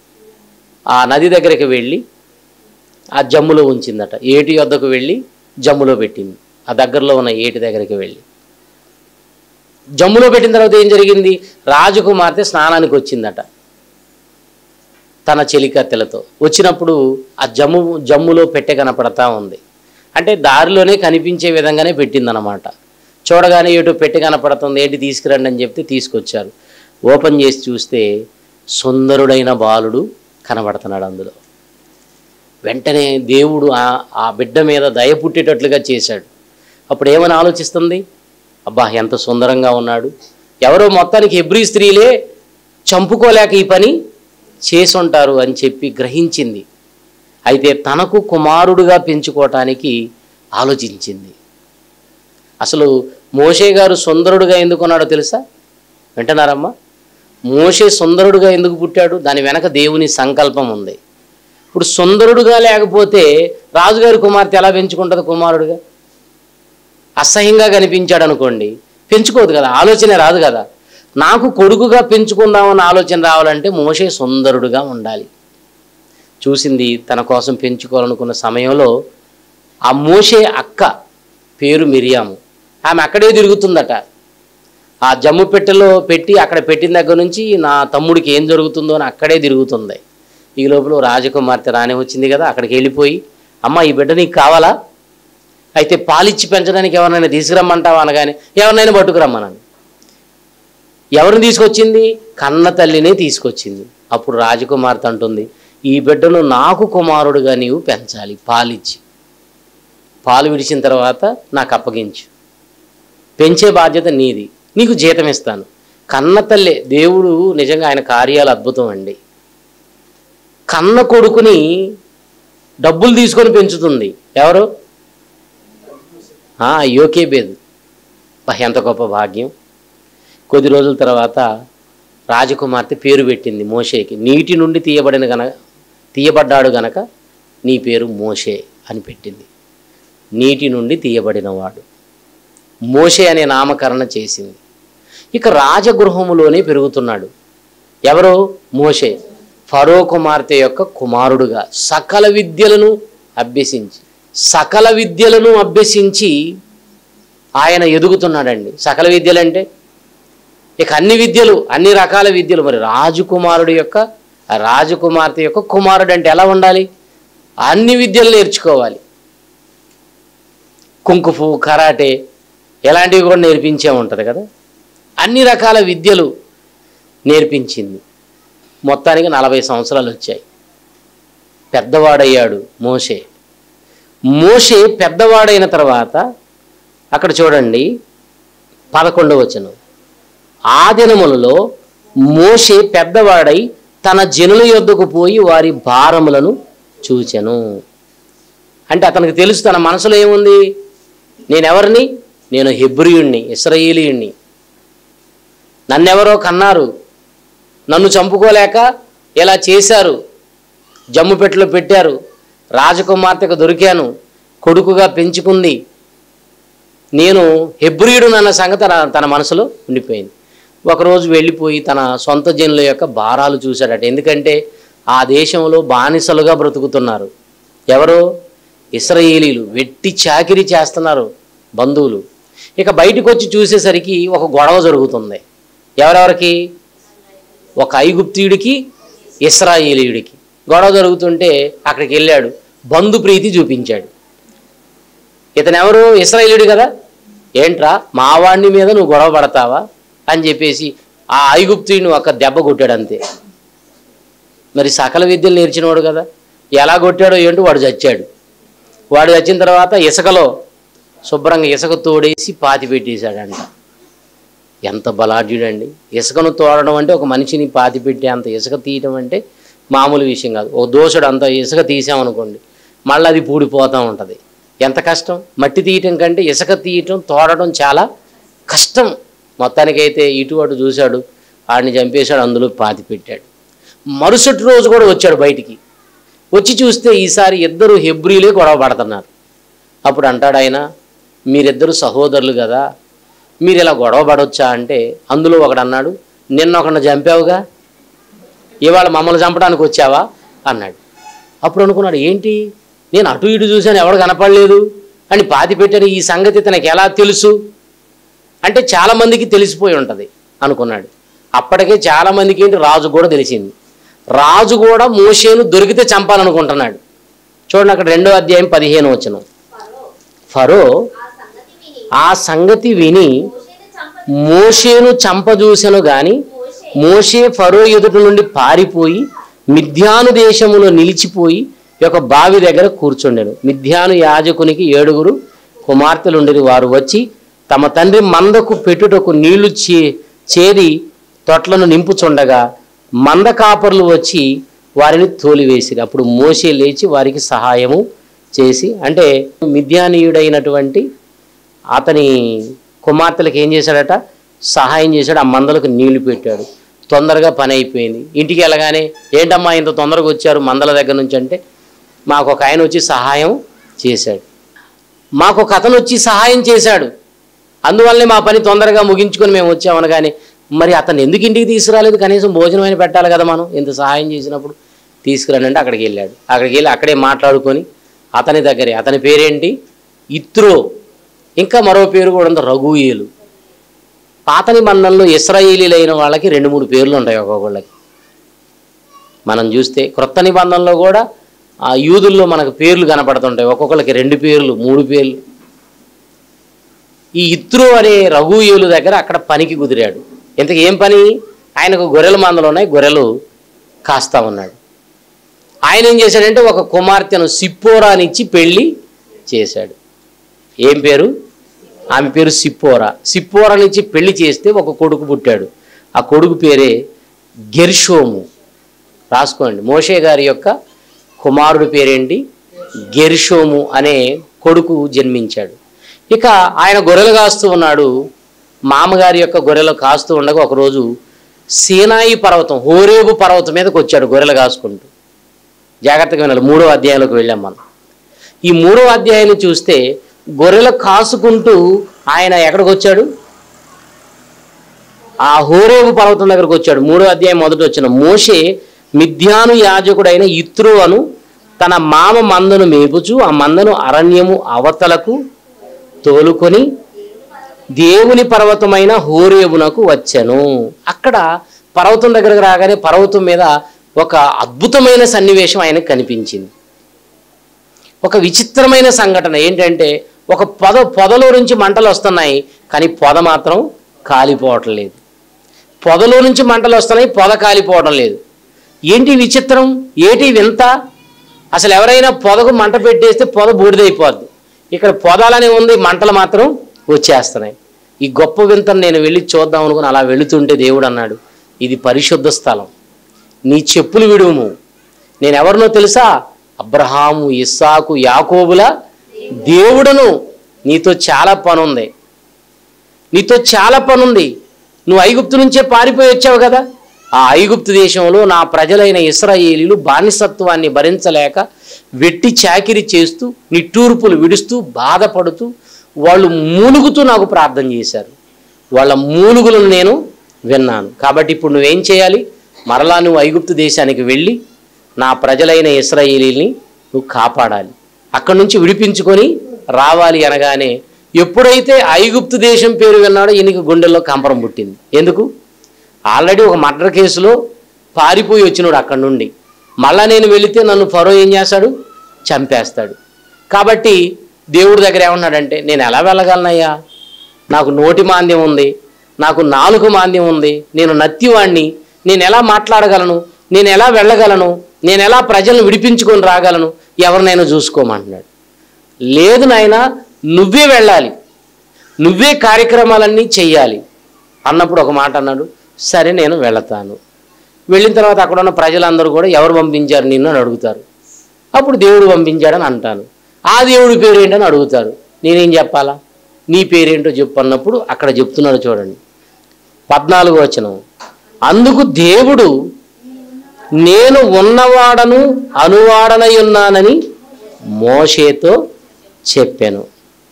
ఆ నది దగ్గరికి వెళ్ళి ఆ జమ్ములో ఉంచిందట ఏటి వద్దకు వెళ్ళి జమ్ములో పెట్టింది ఆ దగ్గరలో ఉన్న ఏటి దగ్గరికి వెళ్ళి జమ్ములో పెట్టిన తర్వాత ఏం జరిగింది రాజకుమార్తె స్నానానికి వచ్చిందట తన చెలికత్తెలతో వచ్చినప్పుడు ఆ జమ్ము జమ్ములో పెట్టె కనపడతా ఉంది అంటే దారిలోనే కనిపించే విధంగానే పెట్టిందనమాట చూడగానే ఏటో పెట్టె కనపడుతుంది ఏంటి తీసుకురండి అని చెప్తే తీసుకొచ్చారు ఓపెన్ చేసి చూస్తే సుందరుడైన బాలుడు కనబడుతున్నాడు అందులో వెంటనే దేవుడు ఆ ఆ బిడ్డ మీద దయ పుట్టేటట్లుగా చేశాడు అప్పుడు ఏమని ఆలోచిస్తుంది అబ్బా ఎంత సుందరంగా ఉన్నాడు ఎవరో మొత్తానికి ఎబ్రి స్త్రీలే చంపుకోలేక ఈ పని చేసుంటారు అని చెప్పి గ్రహించింది అయితే తనకు కుమారుడుగా పెంచుకోవటానికి ఆలోచించింది అసలు మోషే గారు సుందరుడుగా ఎందుకున్నాడో తెలుసా వింటున్నారమ్మా మోషే సుందరుడుగా ఎందుకు పుట్టాడు దాని వెనక దేవుని సంకల్పం ఉంది ఇప్పుడు సుందరుడుగా లేకపోతే రాజుగారి కుమార్తె ఎలా పెంచుకుంటుంది కుమారుడుగా అసహ్యంగా కనిపించాడు అనుకోండి పెంచుకోదు కదా ఆలోచనే రాదు కదా నాకు కొడుకుగా పెంచుకుందామన్న ఆలోచన రావాలంటే మోషే సుందరుడుగా ఉండాలి చూసింది తన కోసం పెంచుకోవాలనుకున్న సమయంలో ఆ మోషే అక్క పేరు మిరియాము ఆమె అక్కడే తిరుగుతుందట ఆ జమ్ము పెట్టెలో పెట్టి అక్కడ పెట్టిన దగ్గర నుంచి నా తమ్ముడికి ఏం జరుగుతుందో అని అక్కడే తిరుగుతుంది ఈ లోపల రాజకుమార్తె రానే వచ్చింది కదా అక్కడికి వెళ్ళిపోయి అమ్మ ఈ బిడ్డ నీకు కావాలా అయితే పాలిచ్చి పెంచడానికి ఎవరినైనా తీసుకురమ్మంటావా అనగానే ఎవరినైనా పట్టుకురమ్మనని ఎవరిని తీసుకొచ్చింది కన్న తల్లినే తీసుకొచ్చింది అప్పుడు రాజకుమార్తె అంటుంది ఈ బిడ్డను నాకు కుమారుడుగా నీవు పెంచాలి పాలిచ్చి పాలు విడిచిన తర్వాత నాకు అప్పగించు పెంచే బాధ్యత నీది నీకు జీతం ఇస్తాను కన్న తల్లే దేవుడు నిజంగా ఆయన కార్యాలు అద్భుతం అండి కన్న కొడుకుని డబ్బులు తీసుకొని పెంచుతుంది ఎవరు ఆ, యోకేబేద్ బా, ఎంత గొప్ప భాగ్యం కొద్ది రోజుల తర్వాత రాజకుమార్తె పేరు పెట్టింది మోషేకి నీటి నుండి తీయబడిన గనక తీయబడ్డాడు గనక నీ పేరు మోషే అని పెట్టింది నీటి నుండి తీయబడినవాడు మోషే అనే నామకరణ చేసింది ఇక రాజగృహములోనే పెరుగుతున్నాడు ఎవరు మోషే ఫరో కుమార్తె యొక్క కుమారుడుగా సకల విద్యలను అభ్యసించి సకల విద్యలను అభ్యసించి ఆయన ఎదుగుతున్నాడండి సకల విద్యలు అంటే ఇక అన్ని విద్యలు అన్ని రకాల విద్యలు మరి రాజకుమారుడు యొక్క ఆ రాజకుమార్తె యొక్క కుమారుడు అంటే ఎలా ఉండాలి అన్ని విద్యలు నేర్చుకోవాలి కుంకుఫు కరాటే ఎలాంటివి కూడా నేర్పించే ఉంటుంది కదా అన్ని రకాల విద్యలు నేర్పించింది మొత్తానికి నలభై సంవత్సరాలు వచ్చాయి పెద్దవాడయ్యాడు మోషే మోషే పెద్దవాడైన తర్వాత అక్కడ చూడండి పదకొండవ వచనం ఆ దినములలో మోషే పెద్దవాడై తన జనుల యొద్దకు పోయి వారి భారములను చూచెను అంటే అతనికి తెలుసు తన మనసులో ఏముంది నేనెవరిని నేను హెబ్రియుణ్ణి ఇస్రాయేలీయుణ్ణి నన్నెవరో కన్నారు నన్ను చంపుకోలేక ఇలా చేశారు జమ్ముపెట్టలో పెట్టారు రాజకుమార్తెకు దొరికాను కొడుకుగా పెంచుకుంది నేను హెబ్రియుడు అన్న సంగతి తన తన మనసులో ఉండిపోయింది ఒకరోజు వెళ్ళిపోయి తన సొంత జనుల యొక్క భారాలు చూశాడట ఎందుకంటే ఆ దేశంలో బానిసలుగా బ్రతుకుతున్నారు ఎవరు ఇస్రాయేలీలు వెట్టి చాకిరీ చేస్తున్నారు బంధువులు ఇక బయటకు వచ్చి చూసేసరికి ఒక గొడవ జరుగుతుంది ఎవరెవరికి ఒక ఐగుప్తీయుడికి ఇస్రాయేలీయుడికి గొడవ జరుగుతుంటే అక్కడికి వెళ్ళాడు బంధు ప్రీతి చూపించాడు ఇతను ఎవరు ఇస్రాయేలుడు కదా ఏంట్రా మా వాడిని మీద నువ్వు గొడవ పడతావా అని చెప్పేసి ఆ ఐగుప్తుడిని ఒక దెబ్బ కొట్టాడు అంతే మరి సకల విద్యలు నేర్చినవాడు కదా ఎలా కొట్టాడో ఏంటో వాడు చచ్చాడు వాడు చచ్చిన తర్వాత ఇసుకలో శుభ్రంగా ఇసుక తోడేసి పాతి పెట్టేశాడంట ఎంత బలాఢ్యుడండి ఇసుకను తోడడం అంటే ఒక మనిషిని పాతి పెట్టే అంత ఇసుక తీయటం అంటే మామూలు విషయం కాదు ఒక దోషుడు అంత ఇసుక తీసామనుకోండి మళ్ళీ అది పూడిపోతూ ఉంటుంది ఎంత కష్టం మట్టి తీయటం కంటే ఇసుక తీయటం తోడడం చాలా కష్టం మొత్తానికైతే ఇటు అటు చూశాడు ఆడిని చంపేశాడు అందులో పాతి పెట్టాడు మరుసటి రోజు కూడా వచ్చాడు బయటికి వచ్చి చూస్తే ఈసారి ఇద్దరు హెబ్రీలే గొడవ పడుతున్నారు అప్పుడు అంటాడు ఆయన మీరిద్దరు సహోదరులు కదా మీరు ఇలా గొడవ పడవచ్చా అంటే అందులో ఒకడు అన్నాడు నిన్న ఒకడిని చంపావుగా ఇవాళ మమ్మల్ని చంపడానికి వచ్చావా అన్నాడు అప్పుడు అనుకున్నాడు ఏంటి నేను అటు ఇటు చూశాను ఎవడు కనపడలేదు అని పాతి పెట్టాను ఈ సంగతి తనకి ఎలా తెలుసు అంటే చాలామందికి తెలిసిపోయి ఉంటుంది అనుకున్నాడు అప్పటికే చాలామందికి ఏంటి రాజు కూడా తెలిసింది రాజు కూడా మోషేను దొరికితే చంపాలనుకుంటున్నాడు చూడండి అక్కడ రెండో అధ్యాయం పదిహేను వచ్చిన ఫరో ఫరో ఆ సంగతి విని ఆ సంగతి విని మోషేను చంప మోషేను చంపజూసెను గాని మోషే మోషే ఫరో ఎదుట నుండి పారిపోయి మిథ్యాను దేశములో నిలిచిపోయి ఒక బావి దగ్గర కూర్చుండెను మిథ్యాను యాజకునికి ఏడుగురు కుమార్తెలుండిరి వారు వచ్చి తమ తండ్రి మందకు పెట్టుటకు నీళ్లు చే చేరి తొట్లను నింపుచుండగా మంద కాపర్లు వచ్చి వారిని తోలివేసిరి అప్పుడు మోషే లేచి వారికి సహాయము చేసి అంటే మిథ్యానీయుడైనటువంటి అతని కుమార్తెలకు ఏం చేశాడట సహాయం చేశాడు ఆ మందలకు నీళ్లు పెట్టాడు తొందరగా పని అయిపోయింది ఇంటికి వెళ్ళగానే ఏంటమ్మా ఇంత తొందరగా వచ్చారు మందల దగ్గర నుంచి అంటే మాకు ఒక ఆయన వచ్చి సహాయం చేశాడు మాకు ఒక అతను వచ్చి సహాయం చేశాడు అందువల్లనే మా పని తొందరగా ముగించుకొని మేము వచ్చామనగానే మరి అతను ఎందుకు ఇంటికి తీసుకురాలేదు కనీసం భోజనం అయినా పెట్టాలి కదా మనం ఇంత సహాయం చేసినప్పుడు తీసుకురండి అంటే అక్కడికి వెళ్ళాడు అక్కడికి వెళ్ళి అక్కడే మాట్లాడుకొని అతని దగ్గరే అతని పేరేంటి ఇత్రో ఇంకా మరో పేరు కూడా ఉంది రఘుయేలు పాత నిబంధనలో ఇస్రాయేలీలైన వాళ్ళకి రెండు మూడు పేర్లు ఉంటాయి ఒక్కొక్కళ్ళకి మనం చూస్తే క్రొత్త నిబంధనలో కూడా ఆ యూదుల్లో మనకు పేర్లు కనపడుతుంటాయి ఒక్కొక్కళ్ళకి రెండు పేర్లు మూడు పేర్లు ఈ ఇత్రో అనే రఘుయేలు దగ్గర అక్కడ పనికి కుదిరాడు ఇంతకు ఏం పని ఆయనకు గొర్రెల మందలు ఉన్నాయి గొర్రెలు కాస్తా ఉన్నాడు ఆయన ఏం చేశాడంటే ఒక కుమార్తెను సిప్పోరానిచ్చి పెళ్లి చేశాడు ఏం పేరు ఆమె పేరు సిప్పోరా సిప్పోరానిచ్చి పెళ్లి చేస్తే ఒక కొడుకు పుట్టాడు ఆ కొడుకు పేరే గెర్షోము రాసుకోండి మోషే గారి యొక్క కుమారుడి పేరేంటి గెర్షోము అనే కొడుకు జన్మించాడు ఇక ఆయన గొర్రెలు కాస్తూ ఉన్నాడు మామగారి యొక్క గొర్రెలు కాస్తూ ఉండగా ఒకరోజు సీనాయి పర్వతం హోరేబు పర్వతం మీదకి వచ్చాడు గొర్రెలు కాసుకుంటూ జాగ్రత్తగా వినాలి మూడో అధ్యాయంలోకి వెళ్ళాం మనం ఈ మూడో అధ్యాయాన్ని చూస్తే గొర్రెలు కాసుకుంటూ ఆయన ఎక్కడికి వచ్చాడు ఆ హోరేబు పర్వతం దగ్గరకు వచ్చాడు మూడో అధ్యాయం మొదట వచ్చిన మోషే మిథ్యాను యాజకుడైన ఇత్రో అను తన మామ మందను మేపుచు ఆ మందను అరణ్యము అవతలకు తోలుకొని దేవుని పర్వతమైన హోరేబునకు వచ్చెను అక్కడ పర్వతం దగ్గరకు రాగానే పర్వతం మీద ఒక అద్భుతమైన సన్నివేశం ఆయనకు కనిపించింది ఒక విచిత్రమైన సంఘటన ఏంటంటే ఒక పొద పొదలో నుంచి మంటలు వస్తున్నాయి కానీ పొద మాత్రం కాలిపోవటం లేదు పొదలో నుంచి మంటలు వస్తున్నాయి పొద కాలిపోవడం లేదు ఏంటి విచిత్రం ఏంటి వింత అసలు ఎవరైనా పొదకు మంట పెట్టేస్తే పొద బూడిదైపోద్ది ఇక్కడ పొదాలనే ఉంది మంటలు మాత్రం వచ్చేస్తున్నాయి ఈ గొప్ప వింతను నేను వెళ్ళి చూద్దాం అనుకుని అలా వెళుతుంటే దేవుడు అన్నాడు ఇది పరిశుద్ధ స్థలం నీ చెప్పులు విడుము నేను ఎవరినో తెలుసా అబ్రహాము ఇస్సాకు యాకోబుల దేవుడను నీతో చాలా పని ఉంది నీతో చాలా పని ఉంది నువ్వు ఐగుప్తు నుంచే పారిపోయి వచ్చావు కదా ఆ ఐగుప్తు దేశంలో నా ప్రజలైన ఇస్రాయేలీలు బానిసత్వాన్ని భరించలేక వెట్టి చాకిరి చేస్తూ నిట్టూర్పులు విడుస్తూ బాధపడుతూ వాళ్ళు మూలుగుతూ నాకు ప్రార్థన చేశారు వాళ్ళ మూలుగులను నేను విన్నాను కాబట్టి ఇప్పుడు నువ్వేం చేయాలి మరలా నువ్వు ఐగుప్తు దేశానికి వెళ్ళి నా ప్రజలైన ఇస్రాయేలీల్ని నువ్వు కాపాడాలి అక్కడి నుంచి విడిపించుకొని రావాలి అనగానే ఎప్పుడైతే ఐగుప్తు దేశం పేరు విన్నాడో ఈయనకి గుండెల్లో కంపరం పుట్టింది ఎందుకు ఆల్రెడీ ఒక మర్డర్ కేసులో పారిపోయి వచ్చినాడు అక్కడి నుండి మళ్ళా నేను వెళితే నన్ను ఫరో ఏం చేస్తాడు చంపేస్తాడు కాబట్టి దేవుడి దగ్గర ఏమన్నాడంటే నేను ఎలా వెళ్ళగలనయ్యా నాకు నోటి మాంద్యం ఉంది నాకు నాలుగు మాంద్యం ఉంది నేను నత్తివాణ్ణి నేను ఎలా మాట్లాడగలను నేను ఎలా వెళ్ళగలను నేను ఎలా ప్రజలను విడిపించుకొని రాగలను ఎవరినైనా చూసుకోమంటున్నాడు లేదు నాయన నువ్వే వెళ్ళాలి నువ్వే కార్యక్రమాలన్నీ చెయ్యాలి అన్నప్పుడు ఒక మాట అన్నాడు సరే నేను వెళతాను వెళ్ళిన తర్వాత అక్కడ ఉన్న ప్రజలందరూ కూడా ఎవరు పంపించారు నిన్ను అని అడుగుతారు అప్పుడు దేవుడు పంపించాడని అంటాను ఆ దేవుడి పేరు ఏంటని అడుగుతారు నేనేం చెప్పాలా నీ పేరేంటో చెప్పు అన్నప్పుడు అక్కడ చెప్తున్నాడు చూడండి పద్నాలుగు వచనం అందుకు దేవుడు నేను ఉన్నవాడను అనువాడనై ఉన్నానని మోషేతో చెప్పాను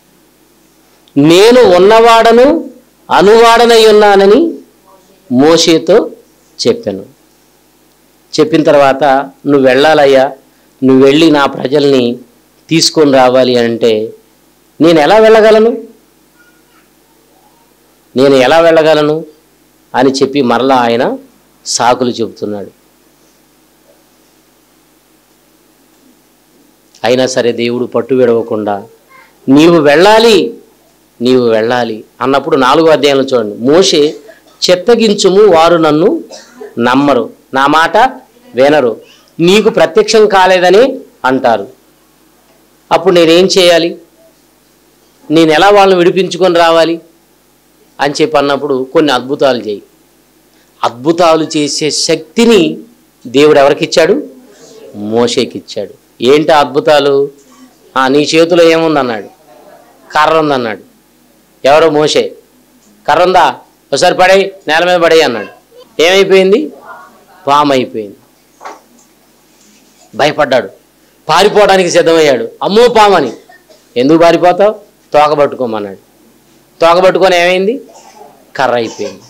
నేను ఉన్నవాడను అనువాడనై ఉన్నానని మోషేతో చెప్పాను చెప్పిన తర్వాత నువ్వు వెళ్ళాలయ్యా నువ్వు వెళ్ళి నా ప్రజల్ని తీసుకొని రావాలి అంటే నేను ఎలా వెళ్ళగలను నేను ఎలా వెళ్ళగలను అని చెప్పి మరలా ఆయన సాకులు చెబుతున్నాడు అయినా సరే దేవుడు పట్టు విడవకుండా నీవు వెళ్ళాలి నీవు వెళ్ళాలి అన్నప్పుడు నాలుగో అధ్యాయంలో చూడండి మోషే చెత్తగించుము వారు నన్ను నమ్మరు నా మాట వినరు నీకు ప్రత్యక్షం కాలేదని అంటారు అప్పుడు నేనేం చేయాలి నేను ఎలా వాళ్ళని విడిపించుకొని రావాలి అని చెప్పి అన్నప్పుడు కొన్ని అద్భుతాలు చేయి అద్భుతాలు చేసే శక్తిని దేవుడు ఎవరికిచ్చాడు మోషేకిచ్చాడు ఏంటి ఆ అద్భుతాలు "ఆ, నీ చేతిలో ఏముందన్నాడు కర్ర ఉందన్నాడు ఎవరో మోషే కర్ర ఉందా ఒకసారి పడేయి నేల మీద పడేయి అన్నాడు ఏమైపోయింది పాము అయిపోయింది భయపడ్డాడు పారిపోవడానికి సిద్ధమయ్యాడు అమ్మో పామని ఎందుకు పారిపోతావు తోక పట్టుకోమన్నాడు తోక పట్టుకొని ఏమైంది కర్ర అయిపోయింది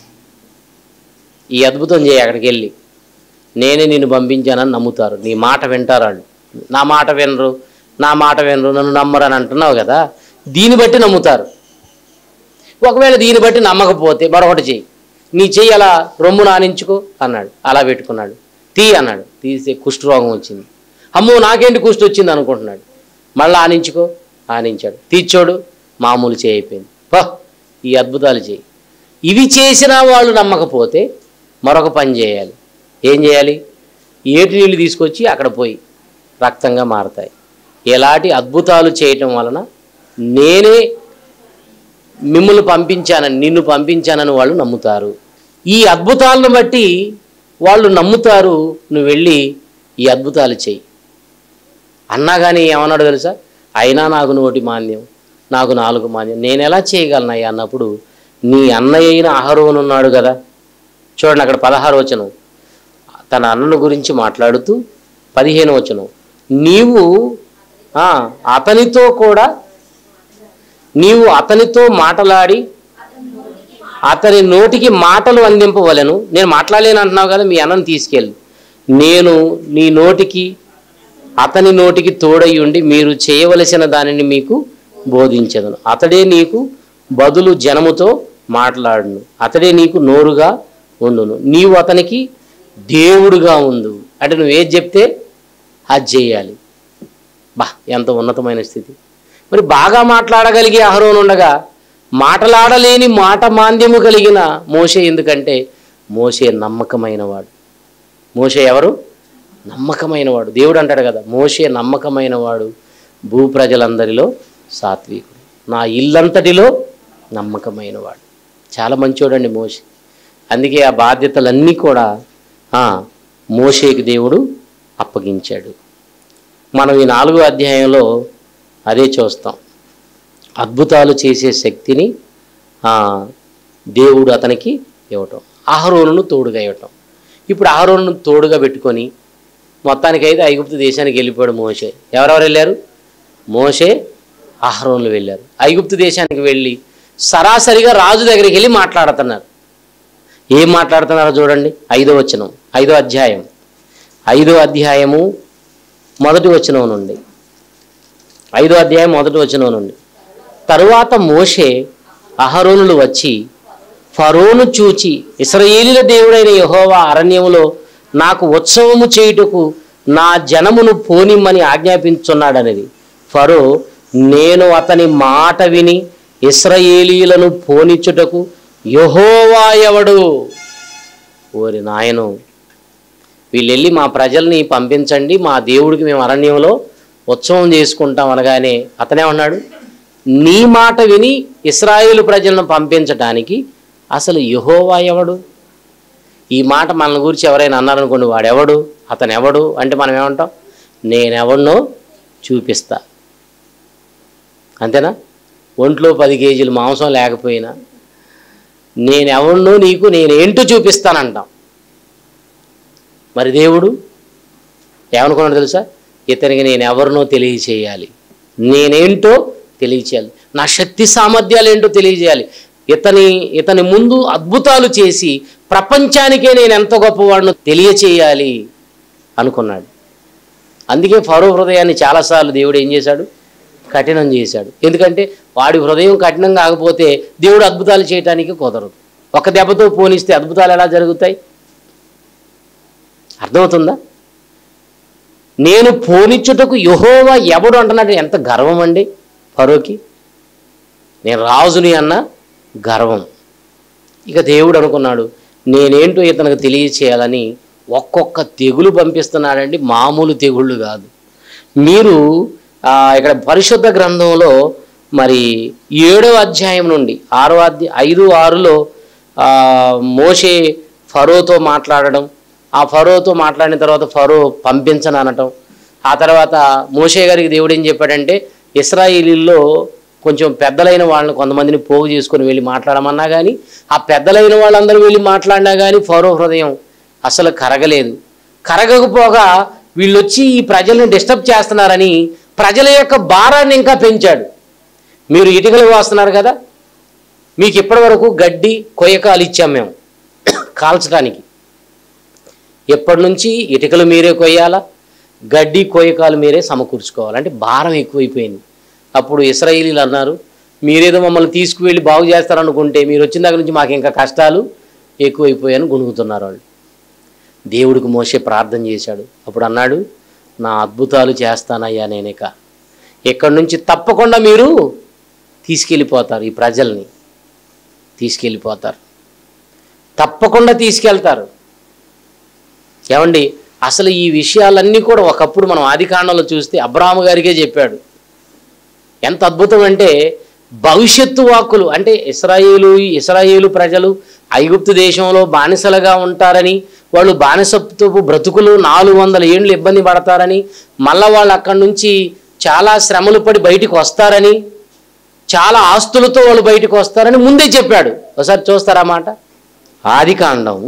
ఈ అద్భుతం చేయి అక్కడికి వెళ్ళి నేనే నిన్ను పంపించానని నమ్ముతారు నీ మాట వింటారు వాళ్ళు నా మాట వినరు నా మాట వినరు నన్ను నమ్మరు అని అంటున్నావు కదా దీన్ని బట్టి నమ్ముతారు ఒకవేళ దీన్ని బట్టి నమ్మకపోతే మరొకటి చెయ్యి నీ చెయ్యి అలా రొమ్ము నానించుకో అన్నాడు అలా పెట్టుకున్నాడు తీ అన్నాడు తీసే కుష్ఠరోగం వచ్చింది అమ్మో నాకేంటి కుష్టి వచ్చింది అనుకుంటున్నాడు మళ్ళీ ఆనించుకో ఆనించాడు తీర్చోడు మామూలు చేయి అయిపోయింది పా ఈ అద్భుతాలు చేయి ఇవి చేసినా వాళ్ళు నమ్మకపోతే మరొక పని చేయాలి ఏం చేయాలి ఏటి నీళ్ళు తీసుకొచ్చి అక్కడ పోయి రక్తంగా మారతాయి ఎలాంటి అద్భుతాలు చేయటం వలన నేనే మిమ్మల్ని పంపించానని నిన్ను పంపించానని వాళ్ళు నమ్ముతారు ఈ అద్భుతాలను బట్టి వాళ్ళు నమ్ముతారు నువ్వు వెళ్ళి ఈ అద్భుతాలు చెయ్యి అన్నా కానీ ఏమన్నాడు తెలుసా అయినా నాకు నోటి మాన్యం నాకు నాలుగు మాన్యం నేను ఎలా చేయగలను అయ్యా అన్నప్పుడు నీ అన్నయ్య అయిన అహరోను ఉన్నాడు కదా చూడండి అక్కడ పదహారు వచనం తన అన్నను గురించి మాట్లాడుతూ పదిహేను వచనం నీవు ఆ, అతనితో కూడా నీవు అతనితో మాటలాడి అతని నోటికి మాటలు అందింపవలను నేను మాట్లాడలేను అంటున్నావు కదా మీ అన్నను తీసుకెళ్ళి నేను నీ నోటికి అతని నోటికి తోడై ఉండి మీరు చేయవలసిన దానిని మీకు బోధించదును అతడే నీకు బదులు జనముతో మాట్లాడును అతడే నీకు నోరుగా ఉండును నీవు అతనికి దేవుడుగా ఉండు అంటే నువ్వు ఏది చెప్తే అది చేయాలి బా ఎంత ఉన్నతమైన స్థితి మరి బాగా మాట్లాడగలిగే అహరోను ఉండగా మాటలాడలేని మాట మాంద్యము కలిగిన మోషే ఎందుకంటే మోషే నమ్మకమైన వాడు మోషే ఎవరు నమ్మకమైన వాడు దేవుడు అంటాడు కదా మోషే నమ్మకమైన వాడు భూప్రజలందరిలో సాత్వికుడు నా ఇల్లంతటిలో నమ్మకమైన వాడు చాలా మంచోడండి మోషే అందుకే ఆ బాధ్యతలన్నీ కూడా ఆ, మోషేకి దేవుడు అప్పగించాడు మనం ఈ నాలుగో అధ్యాయంలో అదే చూస్తాం అద్భుతాలు చేసే శక్తిని ఆ, దేవుడు అతనికి ఇవ్వటం అహరోనును తోడుగా ఇవ్వటం ఇప్పుడు అహరోను తోడుగా పెట్టుకొని మొత్తానికైతే ఐగుప్తు దేశానికి వెళ్ళిపోయాడు మోషే ఎవరెవరు వెళ్ళారు మోషే అహరోన్లు వెళ్ళారు ఐగుప్తు దేశానికి వెళ్ళి సరాసరిగా రాజు దగ్గరికి వెళ్ళి మాట్లాడుతున్నారు ఏం మాట్లాడుతున్నారో చూడండి ఐదో వచనం ఐదో అధ్యాయం ఐదో అధ్యాయము మొదటి వచనం నుండి ఐదో అధ్యాయం మొదటి వచనం నుండి తరువాత మోషే అహరోనులు వచ్చి ఫరోను చూచి ఇస్రాయేలీల దేవుడైన యెహోవా అరణ్యములో నాకు ఉత్సవము చేయుటకు నా జనమును పోనిమ్మని ఆజ్ఞాపించున్నాడనేది ఫరో నేను అతని మాట విని ఇస్రాయేలీలను పోనిచ్చుటకు యెహోవా ఎవడు ఓరి నాయను వీళ్ళు వెళ్ళి మా ప్రజల్ని పంపించండి మా దేవుడికి మేము అరణ్యంలో ఉత్సవం చేసుకుంటాం అనగానే అతనే ఉన్నాడు నీ మాట విని ఇస్రాయేలు ప్రజలను పంపించటానికి అసలు యెహోవా ఎవడు ఈ మాట మన గురించి ఎవరైనా అన్నారనుకోండి వాడెవడు అతను ఎవడు అంటే మనం ఏమంటాం నేనెవడినో చూపిస్తా అంతేనా ఒంట్లో పది కేజీలు మాంసం లేకపోయినా నేనెవడినో నీకు నేనేంటో చూపిస్తానంటాం మరి దేవుడు ఏమనుకున్నాడు తెలుసా ఇతనికి నేను ఎవరినో తెలియచేయాలి నేనేంటో తెలియచేయాలి నా శక్తి సామర్థ్యాలు ఏంటో తెలియజేయాలి ఇతని ఇతని ముందు అద్భుతాలు చేసి ప్రపంచానికే నేను ఎంత గొప్పవాడినో తెలియచేయాలి అనుకున్నాడు అందుకే ఫరో హృదయాన్ని చాలాసార్లు దేవుడు ఏం చేశాడు కఠినం చేశాడు ఎందుకంటే వాడి హృదయం కఠినం కాకపోతే దేవుడు అద్భుతాలు చేయటానికి కుదరదు ఒక దెబ్బతో పోనిస్తే అద్భుతాలు ఎలా జరుగుతాయి అర్థమవుతుందా నేను పోనిచ్చుటకు యహోవా ఎవడు అంటున్నాడు ఎంత గర్వం అండి ఫరోకి నేను రాజుని అన్న గర్వం ఇక దేవుడు అనుకున్నాడు నేనేంటో ఇతనికి తెలియచేయాలని ఒక్కొక్క తెగులు పంపిస్తున్నాడండి మామూలు తెగుళ్ళు కాదు మీరు ఆ, ఇక్కడ పరిశుద్ధ గ్రంథంలో మరి ఏడవ అధ్యాయం నుండి ఆరో అధ్యాయ ఐదు ఆరులో ఆ, మోషే ఫరోతో మాట్లాడడం ఆ ఫరోతో మాట్లాడిన తర్వాత ఫరో పంపించను అనటం ఆ తర్వాత మోషే గారికి దేవుడు ఏం చెప్పాడంటే ఇస్రాయిలీల్లో కొంచెం పెద్దలైన వాళ్ళని కొంతమందిని పోగు చేసుకొని వెళ్ళి మాట్లాడమన్నా కానీ ఆ పెద్దలైన వాళ్ళందరూ వెళ్ళి మాట్లాడినా కానీ ఫరో హృదయం అసలు కరగలేదు కరగకపోగా వీళ్ళు వచ్చి ఈ ప్రజల్ని డిస్టర్బ్ చేస్తున్నారని ప్రజల యొక్క భారాన్ని ఇంకా పెంచాడు మీరు ఇటుకలు వాస్తున్నారు కదా మీకు ఇప్పటి వరకు గడ్డి కొయ్యకాలు ఇచ్చాం మేము కాల్చడానికి ఎప్పటి నుంచి ఇటుకలు మీరే కొయ్యాలా గడ్డి కొయ్యకాలు మీరే సమకూర్చుకోవాలి అంటే భారం ఎక్కువైపోయింది అప్పుడు ఇస్రాయిలీలు అన్నారు మీరేదో మమ్మల్ని తీసుకువెళ్ళి బాగు చేస్తారనుకుంటే మీరు వచ్చిన దగ్గర నుంచి మాకు ఇంకా కష్టాలు ఎక్కువైపోయాయని గుణుగుతున్నారు వాళ్ళు దేవుడికి మోసే ప్రార్థన చేశాడు అప్పుడు అన్నాడు నా అద్భుతాలు చేస్తానయ్యా నేనిక ఇక్కడి నుంచి తప్పకుండా మీరు తీసుకెళ్ళిపోతారు ఈ ప్రజల్ని తీసుకెళ్ళిపోతారు తప్పకుండా తీసుకెళ్తారు ఏమండి అసలు ఈ విషయాలన్నీ కూడా ఒకప్పుడు మనం ఆది కాండంలో చూస్తే అబ్రాహము గారికే చెప్పాడు ఎంత అద్భుతం అంటే భవిష్యత్తు వాక్కులు అంటే ఇస్రాయేలు ఇస్రాయేలు ప్రజలు ఐగుప్తు దేశంలో బానిసలుగా ఉంటారని వాళ్ళు బానిసత్వపు బ్రతుకులు నాలుగు వందల ఏండ్లు ఇబ్బంది పడతారని మళ్ళా వాళ్ళు అక్కడి నుంచి చాలా శ్రమలు పడి బయటికి వస్తారని చాలా ఆస్తులతో వాళ్ళు బయటకు వస్తారని ముందే చెప్పాడు ఒకసారి చూస్తారా మాట ఆది కాండం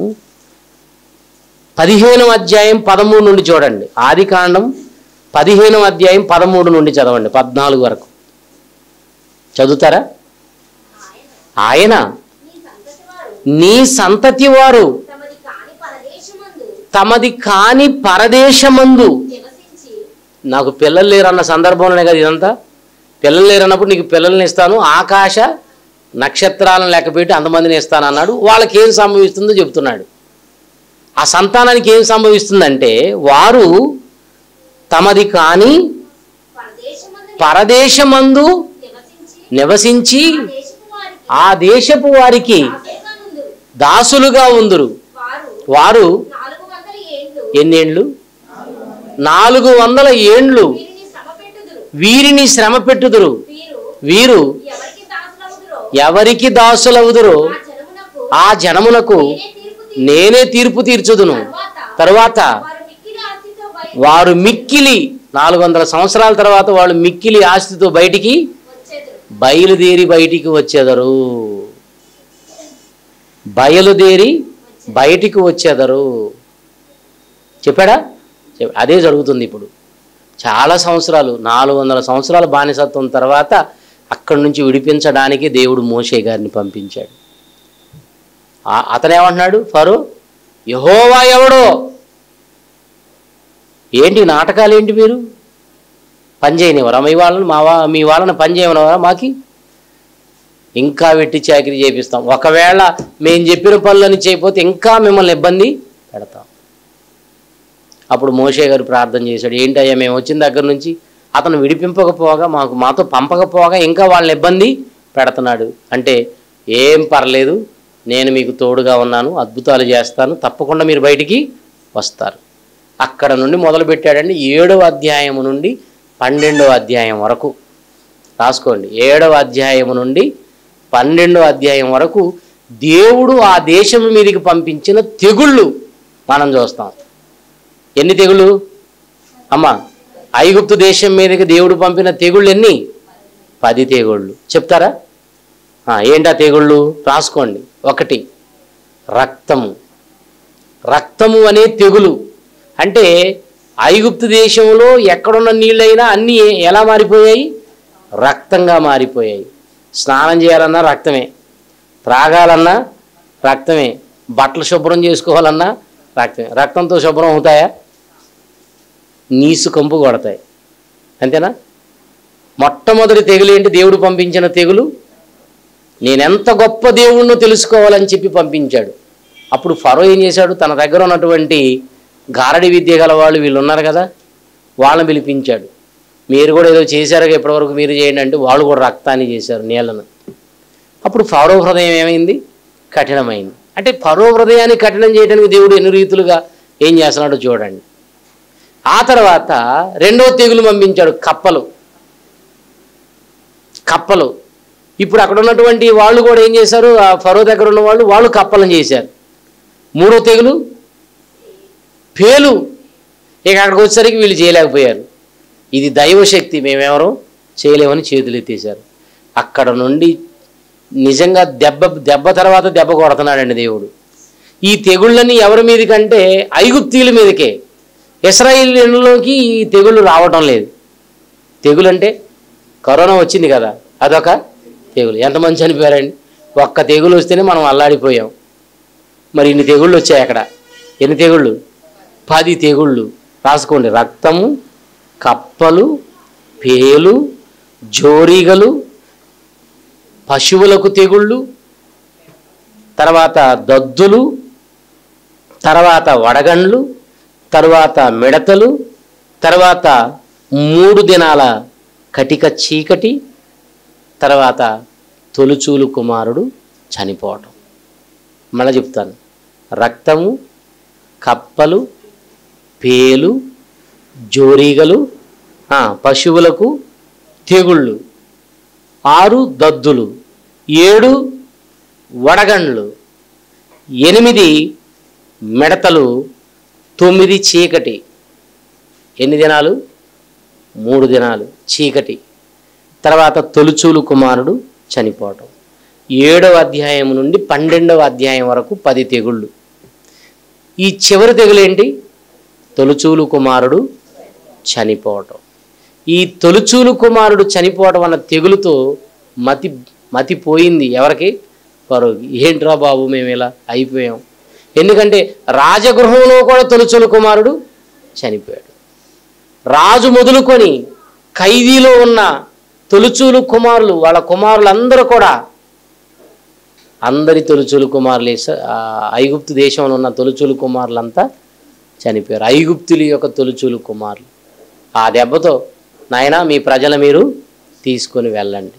పదిహేనవ అధ్యాయం పదమూడు నుండి చూడండి ఆది కాండం పదిహేనవ అధ్యాయం పదమూడు నుండి చదవండి పద్నాలుగు వరకు చదువుతారా ఆయన నీ సంతతి వారు నీ సంతతి వారు తమది కాని పరదేశమందు తమది కాని పరదేశమందు నివసించి నాకు పిల్లలు లేరన్న సందర్భంలోనే కదా ఇదంతా పిల్లలు లేరన్నప్పుడు నీకు పిల్లల్ని ఇస్తాను ఆకాశ నక్షత్రాలను లెక్కపెట్టి అంతమందిని ఇస్తాను అన్నాడు వాళ్ళకి ఏం సంభవిస్తుందో చెప్తున్నాడు ఆ సంతానానికి ఏం సంభవిస్తుందంటే వారు తమది కాని పరదేశమందు పరదేశమందు నివసించి నివసించి ఆ దేశపు వారికి ఆ దేశపు వారికి దాసులుగా నుందురు. దాసులుగా ఉందురు వారు వారు నాలుగు వందల ఏండ్లు ఎన్నేండ్లు నాలుగు వందల ఏండ్లు వీరిని శ్రమ పెట్టుదురు వీరిని శ్రమ పెట్టుదురు వీరు వీరు ఎవరికి దాసులవుదురో ఎవరికి దాసులవుదురు ఆ జనమునకు ఆ జనమునకు నేనే తీర్పు తీర్చు. నేనే తీర్పు తీర్చుదును తరువాత తరువాత వారు మిక్కిలి ఆస్తితో బయట వారు మిక్కిలి నాలుగు వందల సంవత్సరాల తర్వాత వాళ్ళు మిక్కిలి ఆస్తితో బయటికి వచ్చేదురు బయలుదేరి బయటికి వచ్చేదరు బయలుదేరి బయటికి వచ్చేదరు చెప్పాడా చెప్ప- అదే జరుగుతుంది ఇప్పుడు చాలా సంవత్సరాలు నాలుగు వందల సంవత్సరాల బానిసత్వం తర్వాత అక్కడి నుంచి విడిపించడానికి దేవుడు మోషే గారిని పంపించాడు ఆ- అతను ఏమంటున్నాడు ఫరో యహోవా ఎవడో ఏంటి నాటకాలు ఏంటి మీరు పని చేయనివరా మీ వాళ్ళని మా వా మీ వాళ్ళని పని చేయనివరా మాకి ఇంకా వెట్టి చాకరీ చేపిస్తాం ఒకవేళ మేము చెప్పిన పనులని చేయకపోతే ఇంకా మిమ్మల్ని ఇబ్బంది పెడతాం అప్పుడు మోషే గారు ప్రార్థన చేశాడు ఏంటయ్యా మేము వచ్చిన దగ్గర నుంచి అతను విడిపింపకపోగా మాకు మాతో పంపకపోగా ఇంకా వాళ్ళని ఇబ్బంది పెడుతున్నాడు అంటే ఏం పర్లేదు నేను మీకు తోడుగా ఉన్నాను అద్భుతాలు చేస్తాను తప్పకుండా మీరు బయటికి వస్తారు అక్కడ నుండి మొదలు పెట్టాడండి ఏడవ అధ్యాయము నుండి పన్నెండవ అధ్యాయం వరకు రాసుకోండి ఏడవ అధ్యాయము నుండి పన్నెండవ అధ్యాయం వరకు దేవుడు ఆ దేశం మీదకి పంపించిన తెగుళ్ళు మనం చూస్తాం ఎన్ని తెగుళ్ళు అమ్మా ఐగుప్తు దేశం మీదకి దేవుడు పంపిన తెగుళ్ళు ఎన్ని పది తెగుళ్ళు చెప్తారా ఆ, ఏంటా తెగుళ్ళు రాసుకోండి ఒకటి రక్తము రక్తము అనే తెగులు అంటే ఐగుప్తు దేశంలో ఎక్కడున్న నీళ్ళైనా అన్నీ ఎలా మారిపోయాయి రక్తంగా మారిపోయాయి స్నానం చేయాలన్నా రక్తమే త్రాగాలన్నా రక్తమే బట్టలు శుభ్రం చేసుకోవాలన్నా రక్తమే రక్తంతో శుభ్రం అవుతాయా నీసు కంపు కొడతాయి అంతేనా మొట్టమొదటి తెగులు ఏంటి దేవుడు పంపించిన తెగులు నేనెంత గొప్ప దేవుణ్ణో తెలుసుకోవాలని చెప్పి పంపించాడు అప్పుడు ఫరో ఏం చేశాడు తన దగ్గర ఉన్నటువంటి గారడి విద్య గల వాళ్ళు వీళ్ళు ఉన్నారు కదా వాళ్ళని పిలిపించాడు మీరు కూడా ఏదో చేశారు ఇప్పటివరకు మీరు చేయండి అంటే వాళ్ళు కూడా రక్తాన్ని చేశారు నీళ్ళను అప్పుడు ఫరో హృదయం ఏమైంది కఠినమైంది అంటే ఫరో హృదయాన్ని కఠినం చేయడానికి దేవుడు ఎన్ని రీతులుగా ఏం చేస్తున్నాడో చూడండి ఆ తర్వాత రెండో తెగులు పంపించాడు కప్పలు కప్పలు ఇప్పుడు అక్కడ ఉన్నటువంటి వాళ్ళు కూడా ఏం చేశారు ఆ ఫరో దగ్గర ఉన్న వాళ్ళు వాళ్ళు కప్పలను చేశారు మూడో తెగులు పేలు ఇక అక్కడికి వచ్చేసరికి వీళ్ళు చేయలేకపోయారు ఇది దైవశక్తి మేమెవరో చేయలేమని చేతులు ఎత్తేశారు అక్కడ నుండి నిజంగా దెబ్బ దెబ్బ తర్వాత దెబ్బ కొడుతున్నాడండి దేవుడు ఈ తెగుళ్ళని ఎవరి మీదకంటే ఐగుప్తీల మీదకే ఇస్రాయిల్లోకి ఈ తెగుళ్ళు రావటం లేదు తెగులు అంటే కరోనా వచ్చింది కదా అదొక తెగులు ఎంతమంది చనిపోయారండి ఒక్క తెగులు వస్తేనే మనం అల్లాడిపోయాం మరి ఇన్ని తెగుళ్ళు వచ్చాయి అక్కడ ఎన్ని తెగుళ్ళు పది తెగుళ్ళు రాసుకోండి రక్తము కప్పలు పేలు జోరీగలు పశువులకు తెగుళ్ళు తర్వాత దద్దులు తర్వాత వడగండ్లు తర్వాత మిడతలు తర్వాత మూడు దినాల కటిక చీకటి తర్వాత తొలుచూలు కుమారుడు చనిపోవటం మళ్ళీ చెప్తాను రక్తము కప్పలు పేలు జోరీగలు ఆ, పశువులకు తెగుళ్ళు ఆరు దద్దులు ఏడు వడగండ్లు ఎనిమిది మిడతలు తొమ్మిది చీకటి ఎన్ని దినాలు మూడు దినాలు చీకటి తర్వాత తొలుచూలు కుమారుడు చనిపోవటం ఏడవ అధ్యాయం నుండి పన్నెండవ అధ్యాయం వరకు పది తెగుళ్ళు ఈ చివరి తెగులు ఏంటి తొలుచూలు కుమారుడు చనిపోవటం ఈ తొలుచూలు కుమారుడు చనిపోవటం అన్న తెగులుతో మతి మతి పోయింది ఎవరికి ఫరోకి ఏంట్రా బాబు మేము ఇలా అయిపోయాం ఎందుకంటే రాజగృహంలో కూడా తొలుచూలు కుమారుడు చనిపోయాడు రాజు మొదలుకొని ఖైదీలో ఉన్న తొలుచూలు కుమారులు వాళ్ళ కుమారులందరూ కూడా అందరి తొలుచూలు కుమారులు ఇస- ఆ ఐగుప్తు దేశంలో ఉన్న తొలుచూలు కుమారులంతా చనిపోయారు ఐగుప్తుల యొక్క తొలుచూలు కుమారులు ఆ దెబ్బతో నాయనా మీ ప్రజలు మీరు తీసుకొని వెళ్ళండి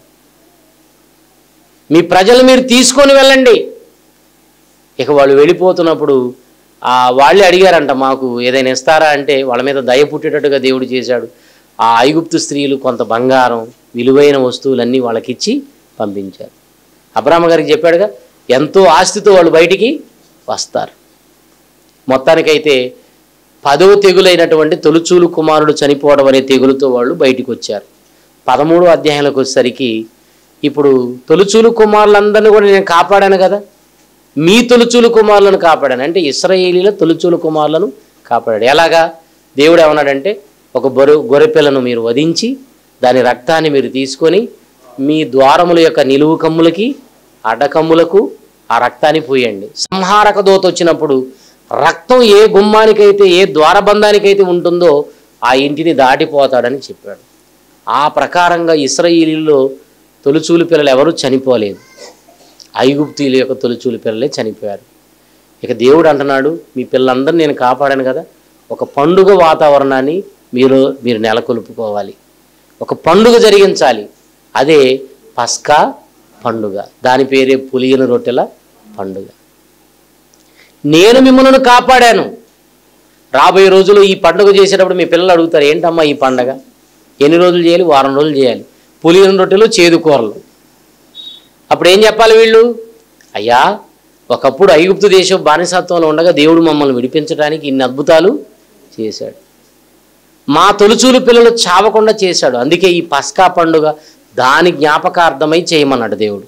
మీ ప్రజలు మీరు తీసుకొని వెళ్ళండి ఇక వాళ్ళు వెళ్ళిపోతున్నప్పుడు ఆ వాళ్ళే అడిగారంట మాకు ఏదైనా ఇస్తారా అంటే వాళ్ళ మీద దయ పుట్టేటట్టుగా దేవుడు చేశాడు ఆ ఐగుప్తు స్త్రీలు కొంత బంగారం విలువైన వస్తువులన్నీ వాళ్ళకిచ్చి పంపించారు అబ్రాహ్మ గారికి చెప్పాడుగా ఎంతో ఆస్తితో వాళ్ళు బయటికి వస్తారు మొత్తానికైతే పదవ తెగులైనటువంటి తొలుచూలు కుమారుడు చనిపోవడం అనే తెగులుతో వాళ్ళు బయటికి వచ్చారు పదమూడో అధ్యాయంలోకి వచ్చేసరికి ఇప్పుడు తొలుచూలు కుమారులందరినీ కూడా నేను కాపాడాను కదా మీ తొలుచూలు కుమారులను కాపాడాను అంటే ఇస్రాయేలీల తొలుచూలు కుమారులను కాపాడాడు ఎలాగా దేవుడు ఏమన్నాడంటే ఒక బొరు గొర్రెపిల్లను మీరు వధించి దాని రక్తాన్ని మీరు తీసుకొని మీ ద్వారముల యొక్క నిలువు కమ్ములకి అడ్డకమ్ములకు ఆ రక్తాన్ని పోయండి సంహారక దోత వచ్చినప్పుడు రక్తం ఏ గుమ్మానికైతే ఏ ద్వారబంధానికైతే ఉంటుందో ఆ ఇంటిని దాటిపోతాడని చెప్పాడు ఆ ప్రకారంగా ఇస్రాయేలీలో తొలుచూలు పిల్లలు ఎవరూ చనిపోలేదు ఐగుప్తీయుల యొక్క తొలిచూలు పిల్లలే చనిపోయారు ఇక దేవుడు అంటున్నాడు మీ పిల్లలందరినీ నేను కాపాడాను కదా ఒక పండుగ వాతావరణాన్ని మీరు మీరు నెలకొల్పుకోవాలి ఒక పండుగ జరిగించాలి అదే పస్కా పండుగ దాని పేరే పులియని రొట్టెల పండుగ నేను మిమ్మల్ని కాపాడాను రాబోయే రోజుల్లో ఈ పండుగ చేసేటప్పుడు మీ పిల్లలు అడుగుతారు ఏంటమ్మా ఈ పండగ ఎన్ని రోజులు చేయాలి వారం రోజులు చేయాలి పులియని రొట్టెలు చేదు కూరలు అప్పుడు ఏం చెప్పాలి వీళ్ళు అయ్యా ఒకప్పుడు ఐగుప్తు దేశం బానిసత్వంలో ఉండగా దేవుడు మమ్మల్ని విడిపించడానికి ఇన్ని అద్భుతాలు చేశాడు మా తొలుచూలు పిల్లలు చావకుండా చేశాడు అందుకే ఈ పస్కా పండుగ దాని జ్ఞాపకార్థమై చేయమన్నాడు దేవుడు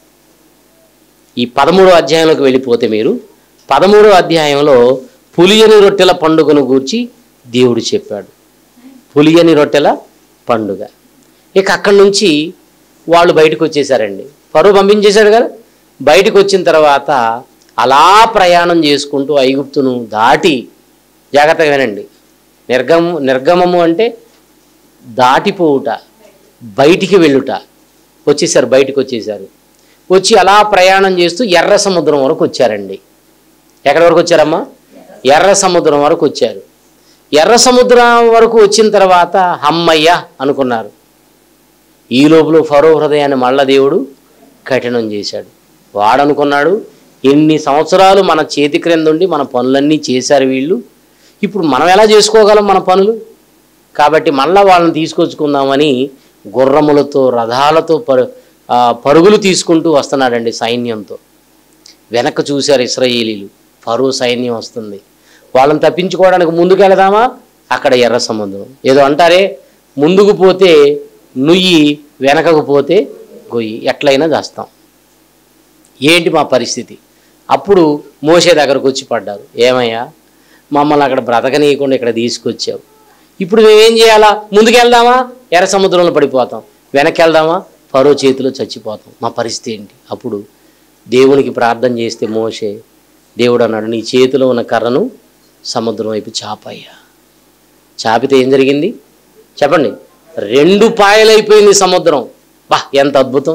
ఈ పదమూడో అధ్యాయంలోకి వెళ్ళిపోతే మీరు పదమూడో అధ్యాయంలో పులియని రొట్టెల పండుగను గూర్చి దేవుడు చెప్పాడు పులియని రొట్టెల పండుగ ఇక అక్కడి నుంచి వాళ్ళు బయటకు వచ్చేసారండి పరువు పంపించేశాడు కదా బయటకు వచ్చిన తర్వాత అలా ప్రయాణం చేసుకుంటూ ఐగుప్తును దాటి జాగ్రత్తగా వినండి నిర్గము నిర్గమము అంటే దాటిపోవుట బయటికి వెళ్ళుట వచ్చేసారు బయటికి వచ్చేసారు వచ్చి అలా ప్రయాణం చేస్తూ ఎర్ర సముద్రం వరకు వచ్చారండి ఎక్కడి వరకు వచ్చారమ్మా ఎర్ర సముద్రం వరకు వచ్చారు ఎర్ర సముద్రం వరకు వచ్చిన తర్వాత హమ్మయ్య అనుకున్నారు ఈ లోపల ఫరో హృదయాన్ని మళ్ళా దేవుడు కఠినం చేశాడు వాడనుకున్నాడు ఎన్ని సంవత్సరాలు మన చేతి క్రింద ఉండి మన పనులన్నీ చేశారు వీళ్ళు ఇప్పుడు మనం ఎలా చేసుకోగలం మన పనులు కాబట్టి మళ్ళా వాళ్ళని తీసుకొచ్చుకుందామని గుర్రములతో రథాలతో పరు ఆ, పరుగులు తీసుకుంటూ వస్తున్నాడండి సైన్యంతో వెనక్కి చూశారు ఇస్రాయేలీలు ఫరో సైన్యం వస్తుంది వాళ్ళని తప్పించుకోవడానికి ముందుకు వెళదామా అక్కడ ఎర్ర సముద్రం ఏదో అంటారే ముందుకు పోతే నుయ్యి వెనకకు పోతే గొయ్యి ఎట్లయినా చేస్తాం ఏంటి మా పరిస్థితి అప్పుడు మోసే దగ్గరకు వచ్చి పడ్డారు ఏమయ్యా మమ్మల్ని అక్కడ బ్రతకనీయకుండా ఇక్కడ తీసుకొచ్చావు ఇప్పుడు మేమేం చేయాలా ముందుకెళ్దామా ఎర్ర సముద్రంలో పడిపోతాం వెనక్కి వెళ్దామా ఫరో చేతిలో చచ్చిపోతాం మా పరిస్థితి ఏంటి అప్పుడు దేవునికి ప్రార్థన చేస్తే మోసే దేవుడు అన్నాడు నీ చేతిలో ఉన్న కర్రను సముద్రం వైపు చాపయ్యా చాపితే ఏం జరిగింది చెప్పండి రెండు పాయలైపోయింది సముద్రం బా ఎంత అద్భుతం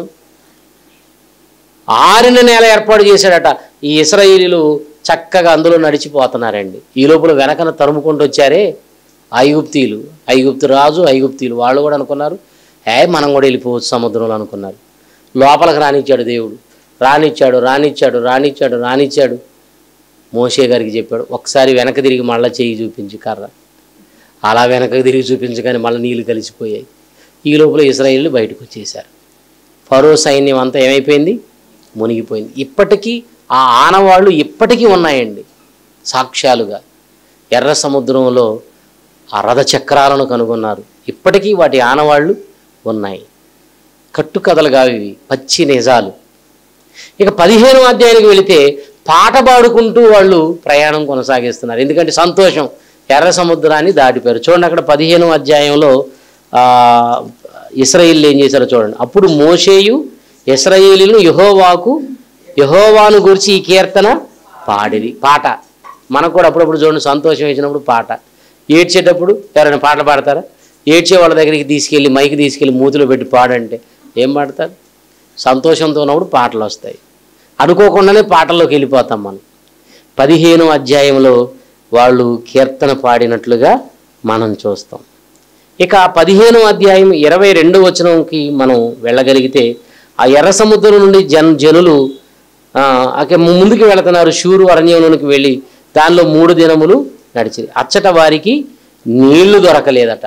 ఆరిన నేల ఏర్పాటు చేశాడట ఈ ఇస్రాయేలీలు చక్కగా అందులో నడిచిపోతున్నారండి ఈ లోపల వెనకన తరుముకుంటూ వచ్చారే ఐగుప్తీలు ఐగుప్తు రాజు ఐగుప్తీలు వాళ్ళు కూడా అనుకున్నారు ఏ మనం కూడా వెళ్ళిపోవచ్చు సముద్రంలో అనుకున్నారు లోపలికి రానిచ్చాడు దేవుడు రానిచ్చాడు రానిచ్చాడు రానిచ్చాడు రానిచ్చాడు మోషే గారికి చెప్పాడు ఒకసారి వెనక తిరిగి మళ్ళీ చేయి చూపించి కర్ర అలా వెనకకి తిరిగి చూపించగానే మళ్ళీ నీళ్లు కలిసిపోయాయి ఈ లోపల ఇస్రాయేళ్ళు బయటకు వచ్చేసారు ఫరో సైన్యం అంతా ఏమైపోయింది మునిగిపోయింది ఇప్పటికీ ఆ ఆనవాళ్ళు ఇప్పటికీ ఉన్నాయండి సాక్ష్యాలుగా ఎర్ర సముద్రంలో ఆ రథ చక్రాలను కనుగొన్నారు ఇప్పటికీ వాటి ఆనవాళ్ళు ఉన్నాయి కట్టుకథలు కావి ఇవి పచ్చి నిజాలు ఇక పదిహేను అధ్యాయానికి వెళితే పాట పాడుకుంటూ వాళ్ళు ప్రయాణం కొనసాగిస్తున్నారు ఎందుకంటే సంతోషం ఎర్ర సముద్రాన్ని దాటిపోయారు చూడండి అక్కడ పదిహేను అధ్యాయంలో ఆ, ఇస్రాయిల్ ఏం చేశారో చూడండి అప్పుడు మోషేయు ఇస్రాయేలీలు యహోవాకు యహోవాను గురించి ఈ కీర్తన పాడిరి పాట మనకు కూడా అప్పుడప్పుడు చూడండి సంతోషం వేసినప్పుడు పాట ఏడ్చేటప్పుడు ఎవరైనా పాటలు పాడతారా ఏడ్చే వాళ్ళ దగ్గరికి తీసుకెళ్ళి మైకి తీసుకెళ్ళి మూతిలో పెట్టి పాడంటే ఏం పాడతారు సంతోషంతో ఉన్నప్పుడు పాటలు వస్తాయి అనుకోకుండానే పాటల్లోకి వెళ్ళిపోతాం మనం పదిహేను అధ్యాయంలో వాళ్ళు కీర్తన పాడినట్లుగా మనం చూస్తాం ఇక పదిహేను అధ్యాయం ఇరవై రెండు వచనంకి మనం వెళ్ళగలిగితే ఆ ఎర్ర సముద్రం నుండి జన్ జనులు ఆ, అక్కడ ముందుకు వెళుతున్నారు షూరు అరణ్యంలోనికి వెళ్ళి దానిలో మూడు దినములు నడిచి అచ్చట వారికి నీళ్లు దొరకలేదట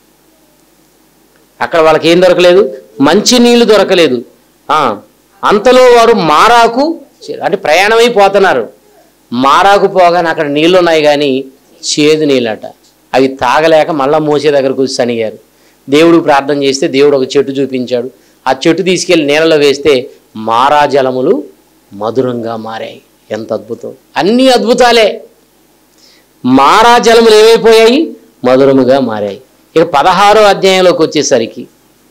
అక్కడ వాళ్ళకి ఏం దొరకలేదు మంచి నీళ్లు దొరకలేదు ఆ, అంతలో వారు మారాకు చే- అంటే ప్రయాణమైపోతున్నారు మారాకు పోగానే అక్కడ నీళ్లు ఉన్నాయి కానీ చేదు నీళ్ళట అవి తాగలేక మళ్ళా మోసే దగ్గరకు వచ్చి సనిగారు దేవుడు ప్రార్థన చేస్తే దేవుడు ఒక చెట్టు చూపించాడు ఆ చెట్టు తీసుకెళ్లి నీళ్ళలో వేస్తే మారా జలములు మధురంగా మారాయి ఎంత అద్భుతం అన్నీ అద్భుతాలే మారా జలములు ఏమైపోయాయి మధురముగా మారాయి ఇక పదహారో అధ్యాయంలోకి వచ్చేసరికి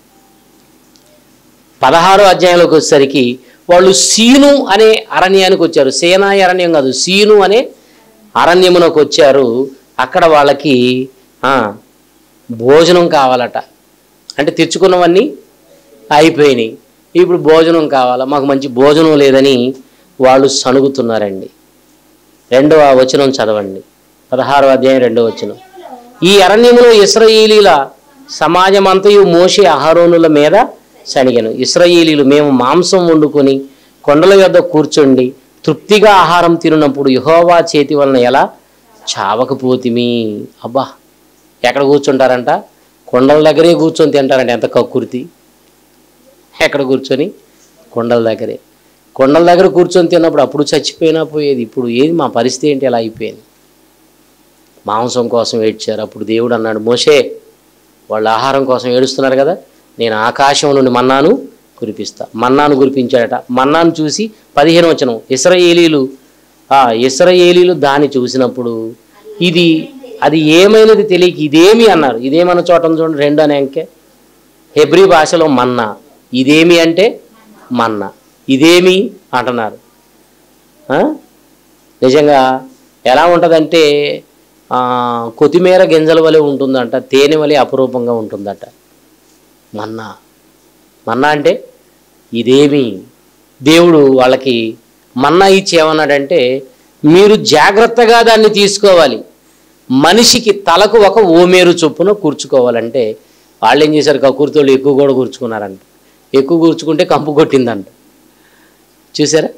పదహారో అధ్యాయంలోకి వచ్చేసరికి వాళ్ళు సీను అనే అరణ్యానికి వచ్చారు సేనాయి అరణ్యం కాదు సీను అనే అరణ్యమునకు వచ్చారు అక్కడ వాళ్ళకి ఆ, భోజనం కావాలట అంటే తెచ్చుకున్నవన్నీ అయిపోయినాయి ఇప్పుడు భోజనం కావాలా మాకు మంచి భోజనం లేదని వాళ్ళు సణుగుతున్నారండి రెండవ వచనం చదవండి పదహారో అధ్యాయం రెండవ వచనం ఈ అరణ్యములో ఇస్రాయేలీల సమాజమంతయు మోషే అహరోనుల మీద సణిగను ఇస్రాయేలీలు మేము మాంసం వండుకొని కొండల యొద్ద కూర్చోండి తృప్తిగా ఆహారం తిన్నప్పుడు యహోవా చేతి వలన ఎలా చావకపోతిమి అబ్బా ఎక్కడ కూర్చుంటారంట కొండల దగ్గరే కూర్చొని తింటారంట ఎంత కక్కుర్తి ఎక్కడ కూర్చొని కొండల దగ్గరే కొండల దగ్గర కూర్చొని తిన్నప్పుడు అప్పుడు చచ్చిపోయినా పోయేది ఇప్పుడు ఏది మా పరిస్థితి ఏంటి ఎలా అయిపోయింది మాంసం కోసం ఏడ్చారు అప్పుడు దేవుడు అన్నాడు మోషే వాళ్ళు ఆహారం కోసం ఏడుస్తున్నారు కదా నేను ఆకాశం నుండి మన్నాను కురిపిస్తా మన్నాను కురిపించాడట మన్నాను చూసి పదిహేను వచనం ఇస్రాయేలీలు ఆ ఇస్రాయేలీలు దాన్ని చూసినప్పుడు ఇది అది ఏమైనది తెలియక ఇదేమి అన్నారు ఇదేమన్న చోట ఉంది చూడండి రెండు అనే అంకె హెబ్రి భాషలో మన్నా ఇదేమి అంటే మన్నా ఇదేమి అంటున్నారు ఆ? నిజంగా ఎలా ఉంటుందంటే ఆ, కొత్తిమీర గింజల వలె ఉంటుందంట తేనె వలె అపురూపంగా ఉంటుందట మన్నా మన్నా అంటే ఇదేమి దేవుడు వాళ్ళకి మన్నా ఇచ్చి ఏమన్నాడంటే మీరు జాగ్రత్తగా దాన్ని తీసుకోవాలి మనిషికి తలకు ఒక ఓమేరు చొప్పున కూర్చుకోవాలంటే వాళ్ళు ఏం చేశారు కకూర్తోళ్ళు ఎక్కువ కూడా కూర్చుకున్నారంట ఎక్కువ కూర్చుకుంటే కంపు కొట్టిందంట చూసారా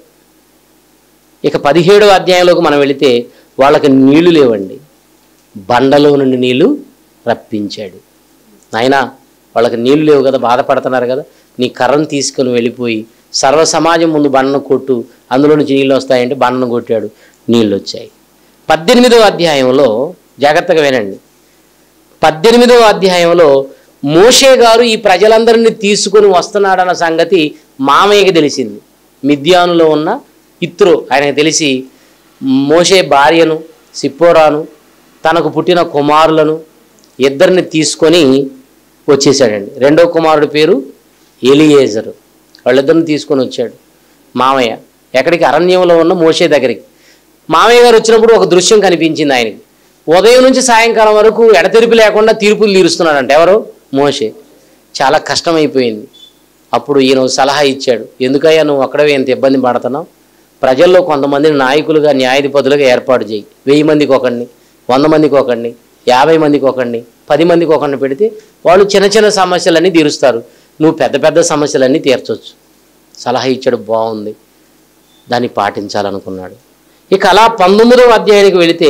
ఇక పదిహేడవ అధ్యాయంలోకి మనం వెళితే వాళ్ళకి నీళ్లు లేవండి బండలో నుండి నీళ్లు రప్పించాడు నాయనా వాళ్ళకి నీళ్లు లేవు కదా బాధపడుతున్నారు కదా నీ కర్రను తీసుకొని వెళ్ళిపోయి సర్వ సమాజం ముందు బండను కొట్టు అందులో నుంచి నీళ్ళు వస్తాయంటే బండను కొట్టాడు నీళ్ళు వచ్చాయి పద్దెనిమిదవ అధ్యాయంలో జాగ్రత్తగా వినండి పద్దెనిమిదవ అధ్యాయంలో మోషే గారు ఈ ప్రజలందరినీ తీసుకొని వస్తున్నాడన్న సంగతి మామయ్యకి తెలిసింది మిద్యానులో ఉన్న ఇత్రో ఆయనకు తెలిసి మోషే భార్యను సిప్పోరాను తనకు పుట్టిన కుమారులను ఇద్దరిని తీసుకొని వచ్చేసాడండి రెండో కుమారుడి పేరు ఎలియేజరు వాళ్ళిద్దరిని తీసుకొని వచ్చాడు మామయ్య ఎక్కడికి అరణ్యంలో ఉన్న మోషే దగ్గరికి మామయ్య గారు వచ్చినప్పుడు ఒక దృశ్యం కనిపించింది ఆయనకి ఉదయం నుంచి సాయంకాలం వరకు ఎడతెరిపి లేకుండా తీర్పులు తీరుస్తున్నాడంట ఎవరు మోషే చాలా కష్టమైపోయింది అప్పుడు ఈయన ఒక సలహా ఇచ్చాడు ఎందుకయ్యా నువ్వు అక్కడే ఎంత ఇబ్బంది పడుతున్నావు ప్రజల్లో కొంతమందిని నాయకులుగా న్యాయాధిపతులుగా ఏర్పాటు చేయి వెయ్యి మందికి ఒకడిని వంద మందికి ఒకడిని యాభై మందికి ఒకడిని పది మందికి ఒకడిని పెడితే వాళ్ళు చిన్న చిన్న సమస్యలన్నీ తీరుస్తారు నువ్వు పెద్ద పెద్ద సమస్యలన్నీ తీర్చొచ్చు సలహా ఇచ్చాడు బాగుంది దాన్ని పాటించాలనుకున్నాడు ఇక అలా పంతొమ్మిదవ అధ్యాయానికి వెళితే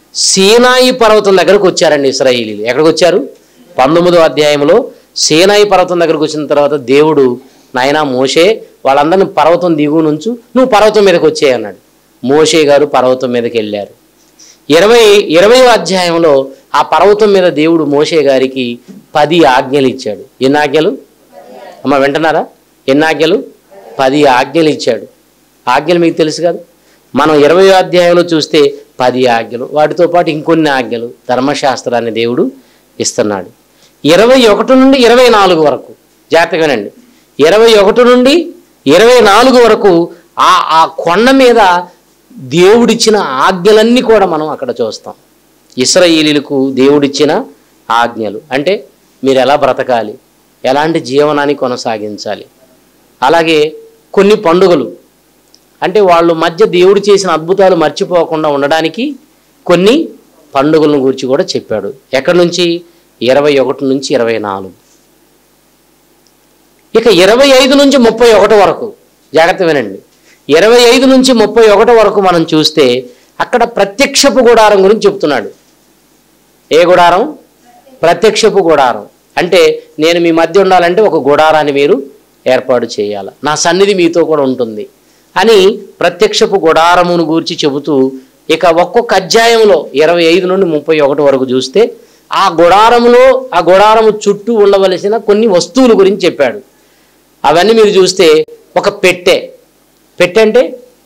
సీనాయి పర్వతం దగ్గరకు వచ్చారండి ఇస్రాయేలీలు ఎక్కడికి వచ్చారు పంతొమ్మిదవ అధ్యాయంలో సీనాయి పర్వతం దగ్గరకు వచ్చిన తర్వాత దేవుడు నాయనా మోషే వాళ్ళందరిని పర్వతం దిగు నుంచు నువ్వు పర్వతం మీదకి వచ్చేయి అన్నాడు మోషే గారు పర్వతం మీదకి వెళ్ళారు ఇరవై ఇరవయో అధ్యాయంలో ఆ పర్వతం మీద దేవుడు మోషే గారికి పది ఆజ్ఞలు ఇచ్చాడు ఎన్ని ఆజ్ఞలు అమ్మ వింటున్నారా ఎన్ని ఆజ్ఞలు పది ఆజ్ఞలు ఇచ్చాడు ఆజ్ఞలు మీకు తెలుసు కదా మనం ఇరవై అధ్యాయంలో చూస్తే పది ఆజ్ఞలు వాటితో పాటు ఇంకొన్ని ఆజ్ఞలు ధర్మశాస్త్రాన్ని దేవుడు ఇస్తున్నాడు ఇరవై ఒకటి నుండి ఇరవై నాలుగు వరకు జాగ్రత్తగానండి ఇరవై ఒకటి నుండి ఇరవై నాలుగు వరకు ఆ ఆ కొండ మీద దేవుడిచ్చిన ఆజ్ఞలన్నీ కూడా మనం అక్కడ చూస్తాం ఇస్రాయేలీలకు దేవుడిచ్చిన ఆజ్ఞలు అంటే మీరు ఎలా బ్రతకాలి ఎలాంటి జీవనాన్ని కొనసాగించాలి అలాగే కొన్ని పండుగలు అంటే వాళ్ళు మధ్య దేవుడు చేసిన అద్భుతాలు మర్చిపోకుండా ఉండడానికి కొన్ని పండుగలను గురించి కూడా చెప్పాడు ఎక్కడి నుంచి ఇరవై ఒకటి నుంచి ఇరవై నాలుగు ఇక ఇరవై ఐదు నుంచి ముప్పై ఒకటి వరకు జాగ్రత్త వినండి ఇరవై ఐదు నుంచి ముప్పై ఒకటి వరకు మనం చూస్తే అక్కడ ప్రత్యక్షపు గుడారం గురించి చెప్తున్నాడు ఏ గుడారం ప్రత్యక్షపు గుడారం అంటే నేను మీ మధ్య ఉండాలంటే ఒక గుడారాన్ని మీరు ఏర్పాటు చేయాలి నా సన్నిధి మీతో కూడా ఉంటుంది అని ప్రత్యక్షపు గుడారమును గూర్చి చెబుతూ ఇక ఒక్కొక్క అధ్యాయంలో ఇరవై ఐదు నుండి ముప్పై ఒకటి వరకు చూస్తే ఆ గుడారములో ఆ గుడారము చుట్టూ ఉండవలసిన కొన్ని వస్తువుల గురించి చెప్పాడు అవన్నీ మీరు చూస్తే ఒక పెట్టె పెట్టె అంటే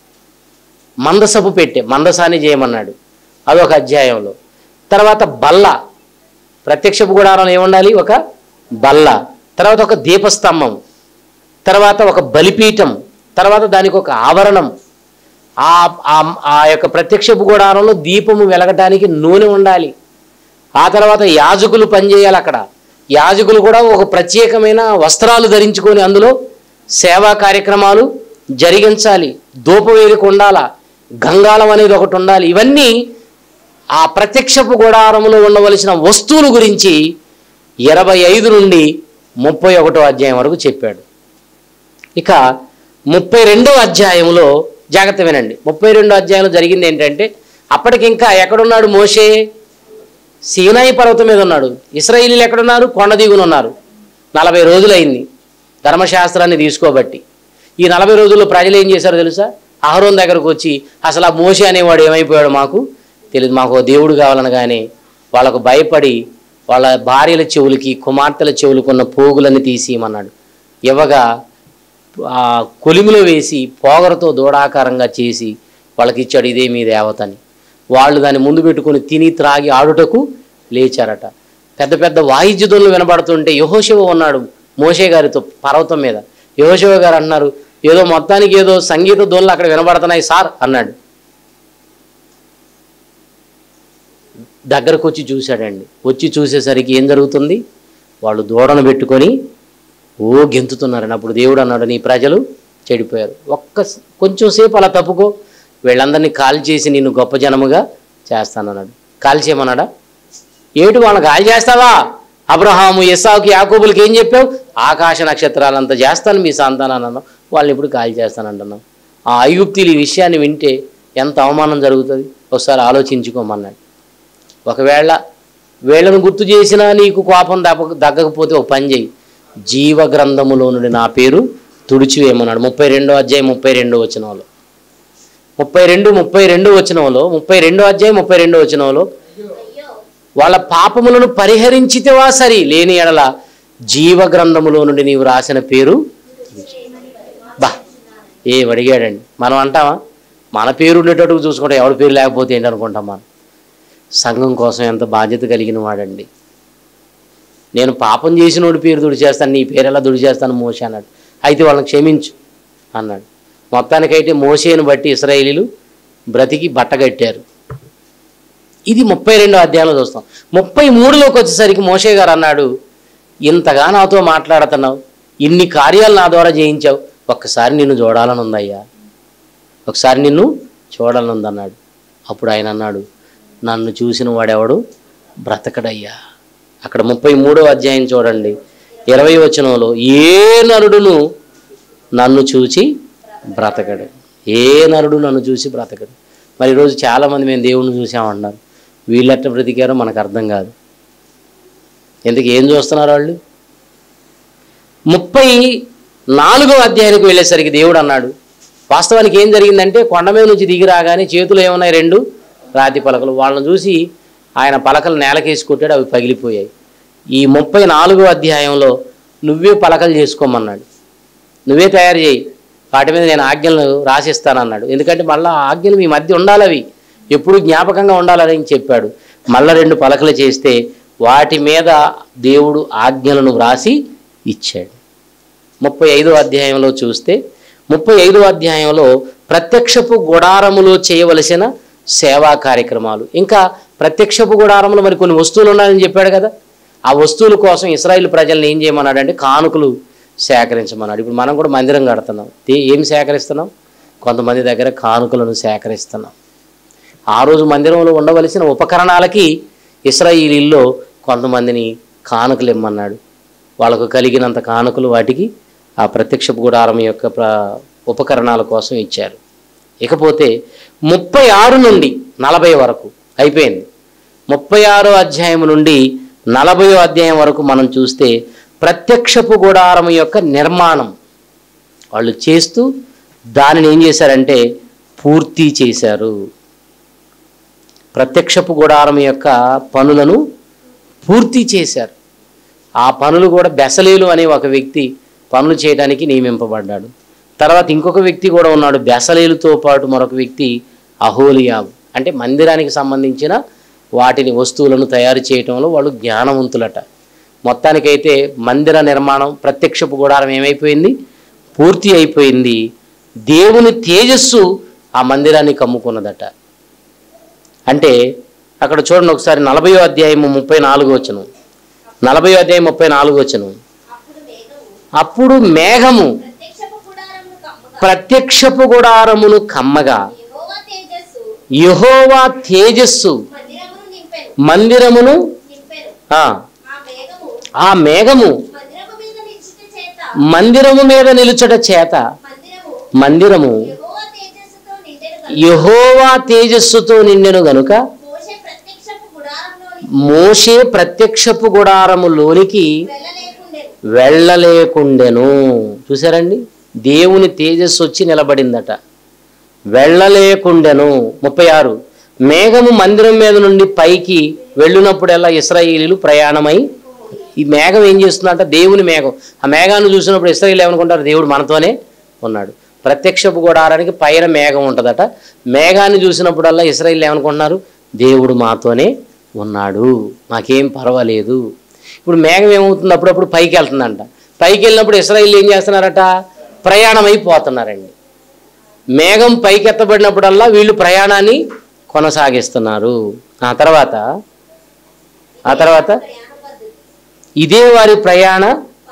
మందసపు పెట్టె మందసాన్ని చేయమన్నాడు అదొక అధ్యాయంలో తర్వాత బల్ల ప్రత్యక్షపు గుడారం ఏముండాలి ఒక బల్ల తర్వాత ఒక దీపస్తంభం తర్వాత ఒక బలిపీఠం తర్వాత దానికి ఒక ఆవరణం ఆ ఆ- ఆ యొక్క ప్రత్యక్షపు గుడారంలో దీపము వెలగటానికి నూనె ఉండాలి ఆ తర్వాత యాజకులు పనిచేయాలి అక్కడ యాజకులు కూడా ఒక ప్రత్యేకమైన వస్త్రాలు ధరించుకొని అందులో సేవా కార్యక్రమాలు జరిగించాలి ధూపవేదిక ఉండాలా గంగాళం అనేది ఒకటి ఉండాలి ఇవన్నీ ఆ ప్రత్యక్షపు గుడారంలో ఉండవలసిన వస్తువుల గురించి ఇరవై ఐదు నుండి ముప్పై ఒకటో అధ్యాయం వరకు చెప్పాడు ఇక ముప్పై రెండో అధ్యాయంలో జాగ్రత్త వినండి ముప్పై రెండో అధ్యాయంలో జరిగింది ఏంటంటే అప్పటికి ఇంకా ఎక్కడున్నాడు మోషే సీనాయి పర్వతం మీద ఉన్నాడు ఇస్రాయిలీలు ఎక్కడున్నారు కొండ దిగున ఉన్నారు నలభై రోజులైంది ధర్మశాస్త్రాన్ని తీసుకోబట్టి ఈ నలభై రోజుల్లో ప్రజలు ఏం చేశారో తెలుసా అహరోన్ దగ్గరకు వచ్చి అసలు ఆ మోషే అనేవాడు ఏమైపోయాడు మాకు తెలియదు మాకు ఓ దేవుడు కావాలనగానే వాళ్ళకు భయపడి వాళ్ళ భార్యల చెవులకి కుమార్తెల చెవులకు ఉన్న పోగులన్నీ తీసేయమన్నాడు ఇవ్వగా ఆ కొలిమిలో వేసి పోగరతో దూడాకారంగా చేసి వాళ్ళకి ఇచ్చాడు ఇదే మీ దేవతని వాళ్ళు దాన్ని ముందు పెట్టుకొని తిని త్రాగి ఆడుటకు లేచారట పెద్ద పెద్ద వాయిద్యదులు వినబడుతుంటే యహోశివ ఉన్నాడు మోషే గారితో పర్వతం మీద యహోశివ గారు అన్నారు ఏదో మొత్తానికి ఏదో సంగీత ధ్వనులు అక్కడ వినబడుతున్నాయి సార్ అన్నాడు దగ్గరకు వచ్చి చూశాడండి వచ్చి చూసేసరికి ఏం జరుగుతుంది వాళ్ళు దూడను పెట్టుకొని ఓ గెంతుతున్నారని అప్పుడు దేవుడు అన్నాడు నీ ప్రజలు చెడిపోయారు ఒక్క కొంచెం సేపు అలా తప్పుకో వీళ్ళందరినీ కాల్ చేసి నిన్ను గొప్ప జనముగా చేస్తానన్నాడు కాల్ చేయమన్నాడా ఏమిటి వాళ్ళని కాల్ చేస్తావా అబ్రహాము ఇస్సాకు యాకోబులకి ఏం చెప్పావు ఆకాశ నక్షత్రాలంతా చేస్తాను మీ సంతానాన్ని అన్నావు వాళ్ళని ఇప్పుడు కాల్ చేస్తానంటున్నావు ఆ ఐగుప్తులు ఈ విషయాన్ని వింటే ఎంత అవమానం జరుగుతుంది ఒకసారి ఆలోచించుకోమన్నాడు ఒకవేళ వీళ్ళను గుర్తు చేసినా నీకు కోపం దప్ప దగ్గకపోతే ఒక పని చేయి జీవ గ్రంథములో నుండి నా పేరు తుడిచివేయమన్నాడు ముప్పై రెండో అధ్యాయం ముప్పై రెండో వచనంలో ముప్పై రెండు ముప్పై రెండు వచనంలో ముప్పై రెండో అధ్యాయం ముప్పై రెండో వచనంలో అయ్యో వాళ్ళ పాపములను పరిహరించితేవా సరి లేని ఎడల జీవ గ్రంథములో నుండి నీవు రాసిన పేరు బా ఏం అడిగాడండి మనం అంటామా మన పేరు ఉండేటట్టు చూసుకుంటే ఎవరి పేరు లేకపోతే ఏంటి అనుకుంటాం మనం సంఘం కోసం ఎంత బాధ్యత కలిగిన వాడండి నేను పాపం చేసినోడి పేరు దుడి చేస్తాను నీ పేరు ఎలా దుడి చేస్తాను మోసే అన్నాడు అయితే వాళ్ళని క్షమించు అన్నాడు మొత్తానికైతే మోసేను బట్టి ఇస్రాయేలీలు బ్రతికి బట్టగట్టారు ఇది ముప్పై రెండో అధ్యాయంలో చూస్తాం ముప్పై మూడులోకి వచ్చేసరికి మోషే గారు అన్నాడు ఇంతగా నాతో మాట్లాడుతున్నావు ఇన్ని కార్యాలు నా ద్వారా చేయించావు ఒక్కసారి నిన్ను చూడాలని ఉందయ్యా ఒకసారి నిన్ను చూడాలని ఉందన్నాడు అప్పుడు ఆయన అన్నాడు నన్ను చూసిన వాడెవడు బ్రతకడయ్యా అక్కడ ముప్పై మూడో అధ్యాయం చూడండి ఇరవై వచనంలో ఏ నరుడును నన్ను చూచి బ్రతకడు ఏ నరుడు నన్ను చూసి బ్రతకడు మరి ఈరోజు చాలామంది మేము దేవుణ్ణి చూసామంటున్నారు వీళ్ళెట్ట బ్రతికారో మనకు అర్థం కాదు ఎందుకు ఏం చూస్తున్నారు వాళ్ళు ముప్పై నాలుగో అధ్యాయానికి వెళ్ళేసరికి దేవుడు అన్నాడు వాస్తవానికి ఏం జరిగిందంటే కొండ మీద నుంచి దిగి రాగానే చేతులు ఏమున్నాయి రెండు రాతి పలకలు వాళ్ళని చూసి ఆయన పలకలు నేలకేసి కొట్టాడు అవి పగిలిపోయాయి ఈ ముప్పై నాలుగో అధ్యాయంలో నువ్వే పలకలు చేసుకోమన్నాడు నువ్వే తయారు చేయి వాటి మీద నేను ఆజ్ఞలను రాసిస్తానన్నాడు ఎందుకంటే మళ్ళీ ఆ ఆజ్ఞలు మీ మధ్య ఉండాలి అవి ఎప్పుడు జ్ఞాపకంగా ఉండాలని చెప్పాడు మళ్ళా రెండు పలకలు చేస్తే వాటి మీద దేవుడు ఆజ్ఞలను వ్రాసి ఇచ్చాడు ముప్పై ఐదో అధ్యాయంలో చూస్తే ముప్పై ఐదో అధ్యాయంలో ప్రత్యక్షపు గుడారములో చేయవలసిన సేవా కార్యక్రమాలు ఇంకా ప్రత్యక్షపు గుడారములో మరి కొన్ని వస్తువులు ఉన్నాయని చెప్పాడు కదా ఆ వస్తువుల కోసం ఇస్రాయిల్ ప్రజల్ని ఏం చేయమన్నాడు అంటే కానుకలు సేకరించమన్నాడు ఇప్పుడు మనం కూడా మందిరం కడుతున్నాం దే- ఏం సేకరిస్తున్నాం కొంతమంది దగ్గర కానుకలను సేకరిస్తున్నాం ఆ రోజు మందిరంలో ఉండవలసిన ఉపకరణాలకి ఇస్రాయిలీల్లో కొంతమందిని కానుకలు ఇమ్మన్నాడు వాళ్ళకు కలిగినంత కానుకలు వాటికి ఆ ప్రత్యక్ష గుడారం యొక్క ప్ర ఉపకరణాల కోసం ఇచ్చారు ఇకపోతే ముప్పై ఆరు నుండి నలభై వరకు అయిపోయింది ముప్పై ఆరో అధ్యాయం నుండి నలభయో అధ్యాయం వరకు మనం చూస్తే ప్రత్యక్షపు గుడారం యొక్క నిర్మాణం వాళ్ళు చేస్తూ దానిని ఏం చేశారంటే పూర్తి చేశారు ప్రత్యక్షపు గుడారం యొక్క పనులను పూర్తి చేశారు ఆ పనులు కూడా బెసలేలు అనే ఒక వ్యక్తి పనులు చేయడానికి నియమింపబడ్డాడు తర్వాత ఇంకొక వ్యక్తి కూడా ఉన్నాడు బెసలేలుతో పాటు మరొక వ్యక్తి అహోలియాబు అంటే మందిరానికి సంబంధించిన వాటిని వస్తువులను తయారు చేయటంలో వాళ్ళు జ్ఞానవంతులట మొత్తానికైతే మందిర నిర్మాణం ప్రత్యక్షపు గుడారం ఏమైపోయింది పూర్తి అయిపోయింది దేవుని తేజస్సు ఆ మందిరాన్ని కమ్ముకున్నదట అంటే అక్కడ చూడండి ఒకసారి నలభయో అధ్యాయము ముప్పై నాలుగు వచ్చను నలభయో అధ్యాయం ముప్పై నాలుగు వచ్చను అప్పుడు మేఘము అప్పుడు మేఘము ప్రత్యక్షపు గుడారమును కమ్ముగా ప్రత్యక్షపు గుడారమును కమ్మగా యెహోవా తేజస్సు యహోవా తేజస్సు మందిరమును నింపెను మందిరమును నింపెను ఆ, ఆ మేఘము ఆ మేఘము మందిరము మీద నిలిచిన చేత మందిరము మీద నిలుచట చేత మందిరము మందిరము యెహోవా తేజస్సుతో నిండెను గనుక యహోవా తేజస్సుతో నిండెను గనుక మోషే ప్రత్యక్షపు గుడారంలోని మోషే ప్రత్యక్షపు గుడారములోనికి వెళ్ళలేకుండెను వెళ్ళలేకుండెను చూసారండి దేవుని తేజస్సు వచ్చి నిలబడిందట వెళ్ళలేకుండెను ముప్పై ఆరు మేఘము మందిరం మీద నుండి పైకి వెళ్ళినప్పుడల్లా ఇస్రాయేలీలు ప్రయాణమై ఈ మేఘం ఏం చేస్తుందంట దేవుని మేఘం ఆ మేఘాన్ని చూసినప్పుడు ఇస్రాయేల్ ఏమనుకుంటారు దేవుడు మనతోనే ఉన్నాడు ప్రత్యక్షపు గుడారానికి పైన మేఘం ఉంటుందట మేఘాన్ని చూసినప్పుడల్లా ఇస్రాయేల్ ఏమనుకుంటున్నారు దేవుడు మాతోనే ఉన్నాడు మాకేం పర్వాలేదు ఇప్పుడు మేఘం ఏమవుతుంది అప్పుడప్పుడు పైకి వెళ్తుందంట పైకి వెళ్ళినప్పుడు ఇస్రాయిల్ ఏం చేస్తున్నారట ప్రయాణం అయిపోతున్నారండి మేఘం పైకి ఎత్తబడినప్పుడల్లా వీళ్ళు ప్రయాణాన్ని కొనసాగిస్తున్నారు ఆ తర్వాత ఆ తర్వాత ప్రయాణ పద్ధతి ఇదే వారి ప్రయాణ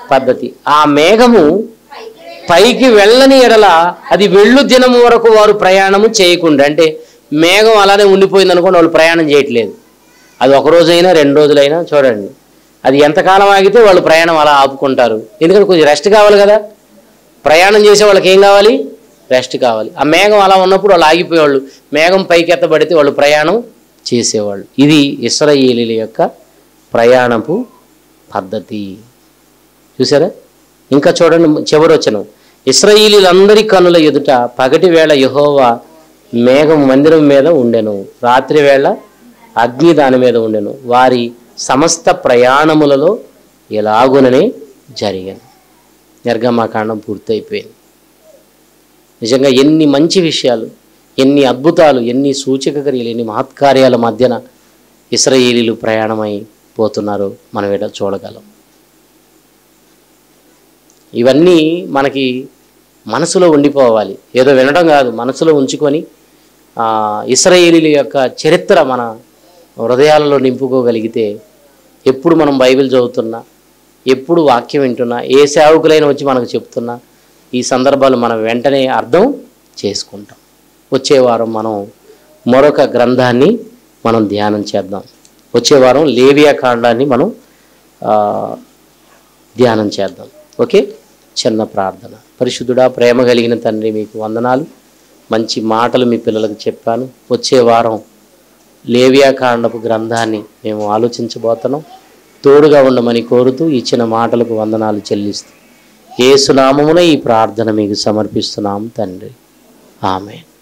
పద్ధతి ఆ మేఘము పైకి వెళ్ళి పైకి వెళ్ళని ఎడల అది వెళ్ళు దినం వరకు వారు ప్రయాణము చేయకుండా అంటే మేఘం అలానే ఉండిపోయింది అనుకోండి వాళ్ళు ప్రయాణం చేయట్లేదు అది ఒక రోజైనా రెండు రోజులైనా చూడండి అది ఎంతకాలం ఆగితే వాళ్ళు ప్రయాణం అలా ఆపుకుంటారు ఎందుకంటే కొంచెం రెస్ట్ కావాలి కదా ప్రయాణం చేసే వాళ్ళకి ఏం కావాలి రెస్ట్ కావాలి ఆ మేఘం అలా ఉన్నప్పుడు వాళ్ళు ఆగిపోయేవాళ్ళు మేఘం పైకి ఎత్తబడితే వాళ్ళు ప్రయాణం చేసేవాళ్ళు ఇది ఇస్రాయేలీల యొక్క ప్రయాణపు పద్ధతి చూసారా ఇంకా చూడండి చివరి వచనం ఇస్రాయేలీలందరి కనుల ఎదుట పగటి వేళ యెహోవా మేఘం మందిరం మీద ఉండెను రాత్రి వేళ అగ్ని దాని మీద ఉండెను వారి సమస్త ప్రయాణములలో ఎలాగుననే జరిగాను నిర్గమాకాండం పూర్తయిపోయింది నిజంగా ఎన్ని మంచి విషయాలు ఎన్ని అద్భుతాలు ఎన్ని సూచక క్రియలు ఎన్ని మహత్కార్యాల మధ్యన ఇస్రాయేలీలు ప్రయాణమై పోతున్నారో మనం ఇక్కడ చూడగలం ఇవన్నీ మనకి మనసులో ఉండిపోవాలి ఏదో వినడం కాదు మనసులో ఉంచుకొని ఆ, ఇస్రాయేలీల యొక్క చరిత్ర మన హృదయాలలో నింపుకోగలిగితే ఎప్పుడు మనం బైబిల్ చదువుతున్నా ఎప్పుడు వాక్యం వింటున్నా ఏ సేవకులైనా వచ్చి మనకు చెప్తున్నా ఈ సందర్భాలు మనం వెంటనే అర్థం చేసుకుంటాం వచ్చే వారం మనం మరొక గ్రంథాన్ని మనం ధ్యానం చేద్దాం వచ్చే వారం లేవియా కాండాన్ని మనం ఆ, ధ్యానం చేద్దాం ఓకే చిన్న ప్రార్థన పరిశుద్ధుడా ప్రేమ కలిగిన తండ్రి మీకు వందనాలు మంచి మాటలు మీ పిల్లలకు చెప్పాను వచ్చే వారం లేవియా కాండపు గ్రంథాన్ని మేము ఆలోచించబోతున్నాం తోడుగా ఉండమని కోరుతూ ఇచ్చిన మాటలకు వందనాలు చెల్లిస్తూ ఏసునామమున ఈ ప్రార్థన మీకు సమర్పిస్తున్నాం తండ్రి ఆమె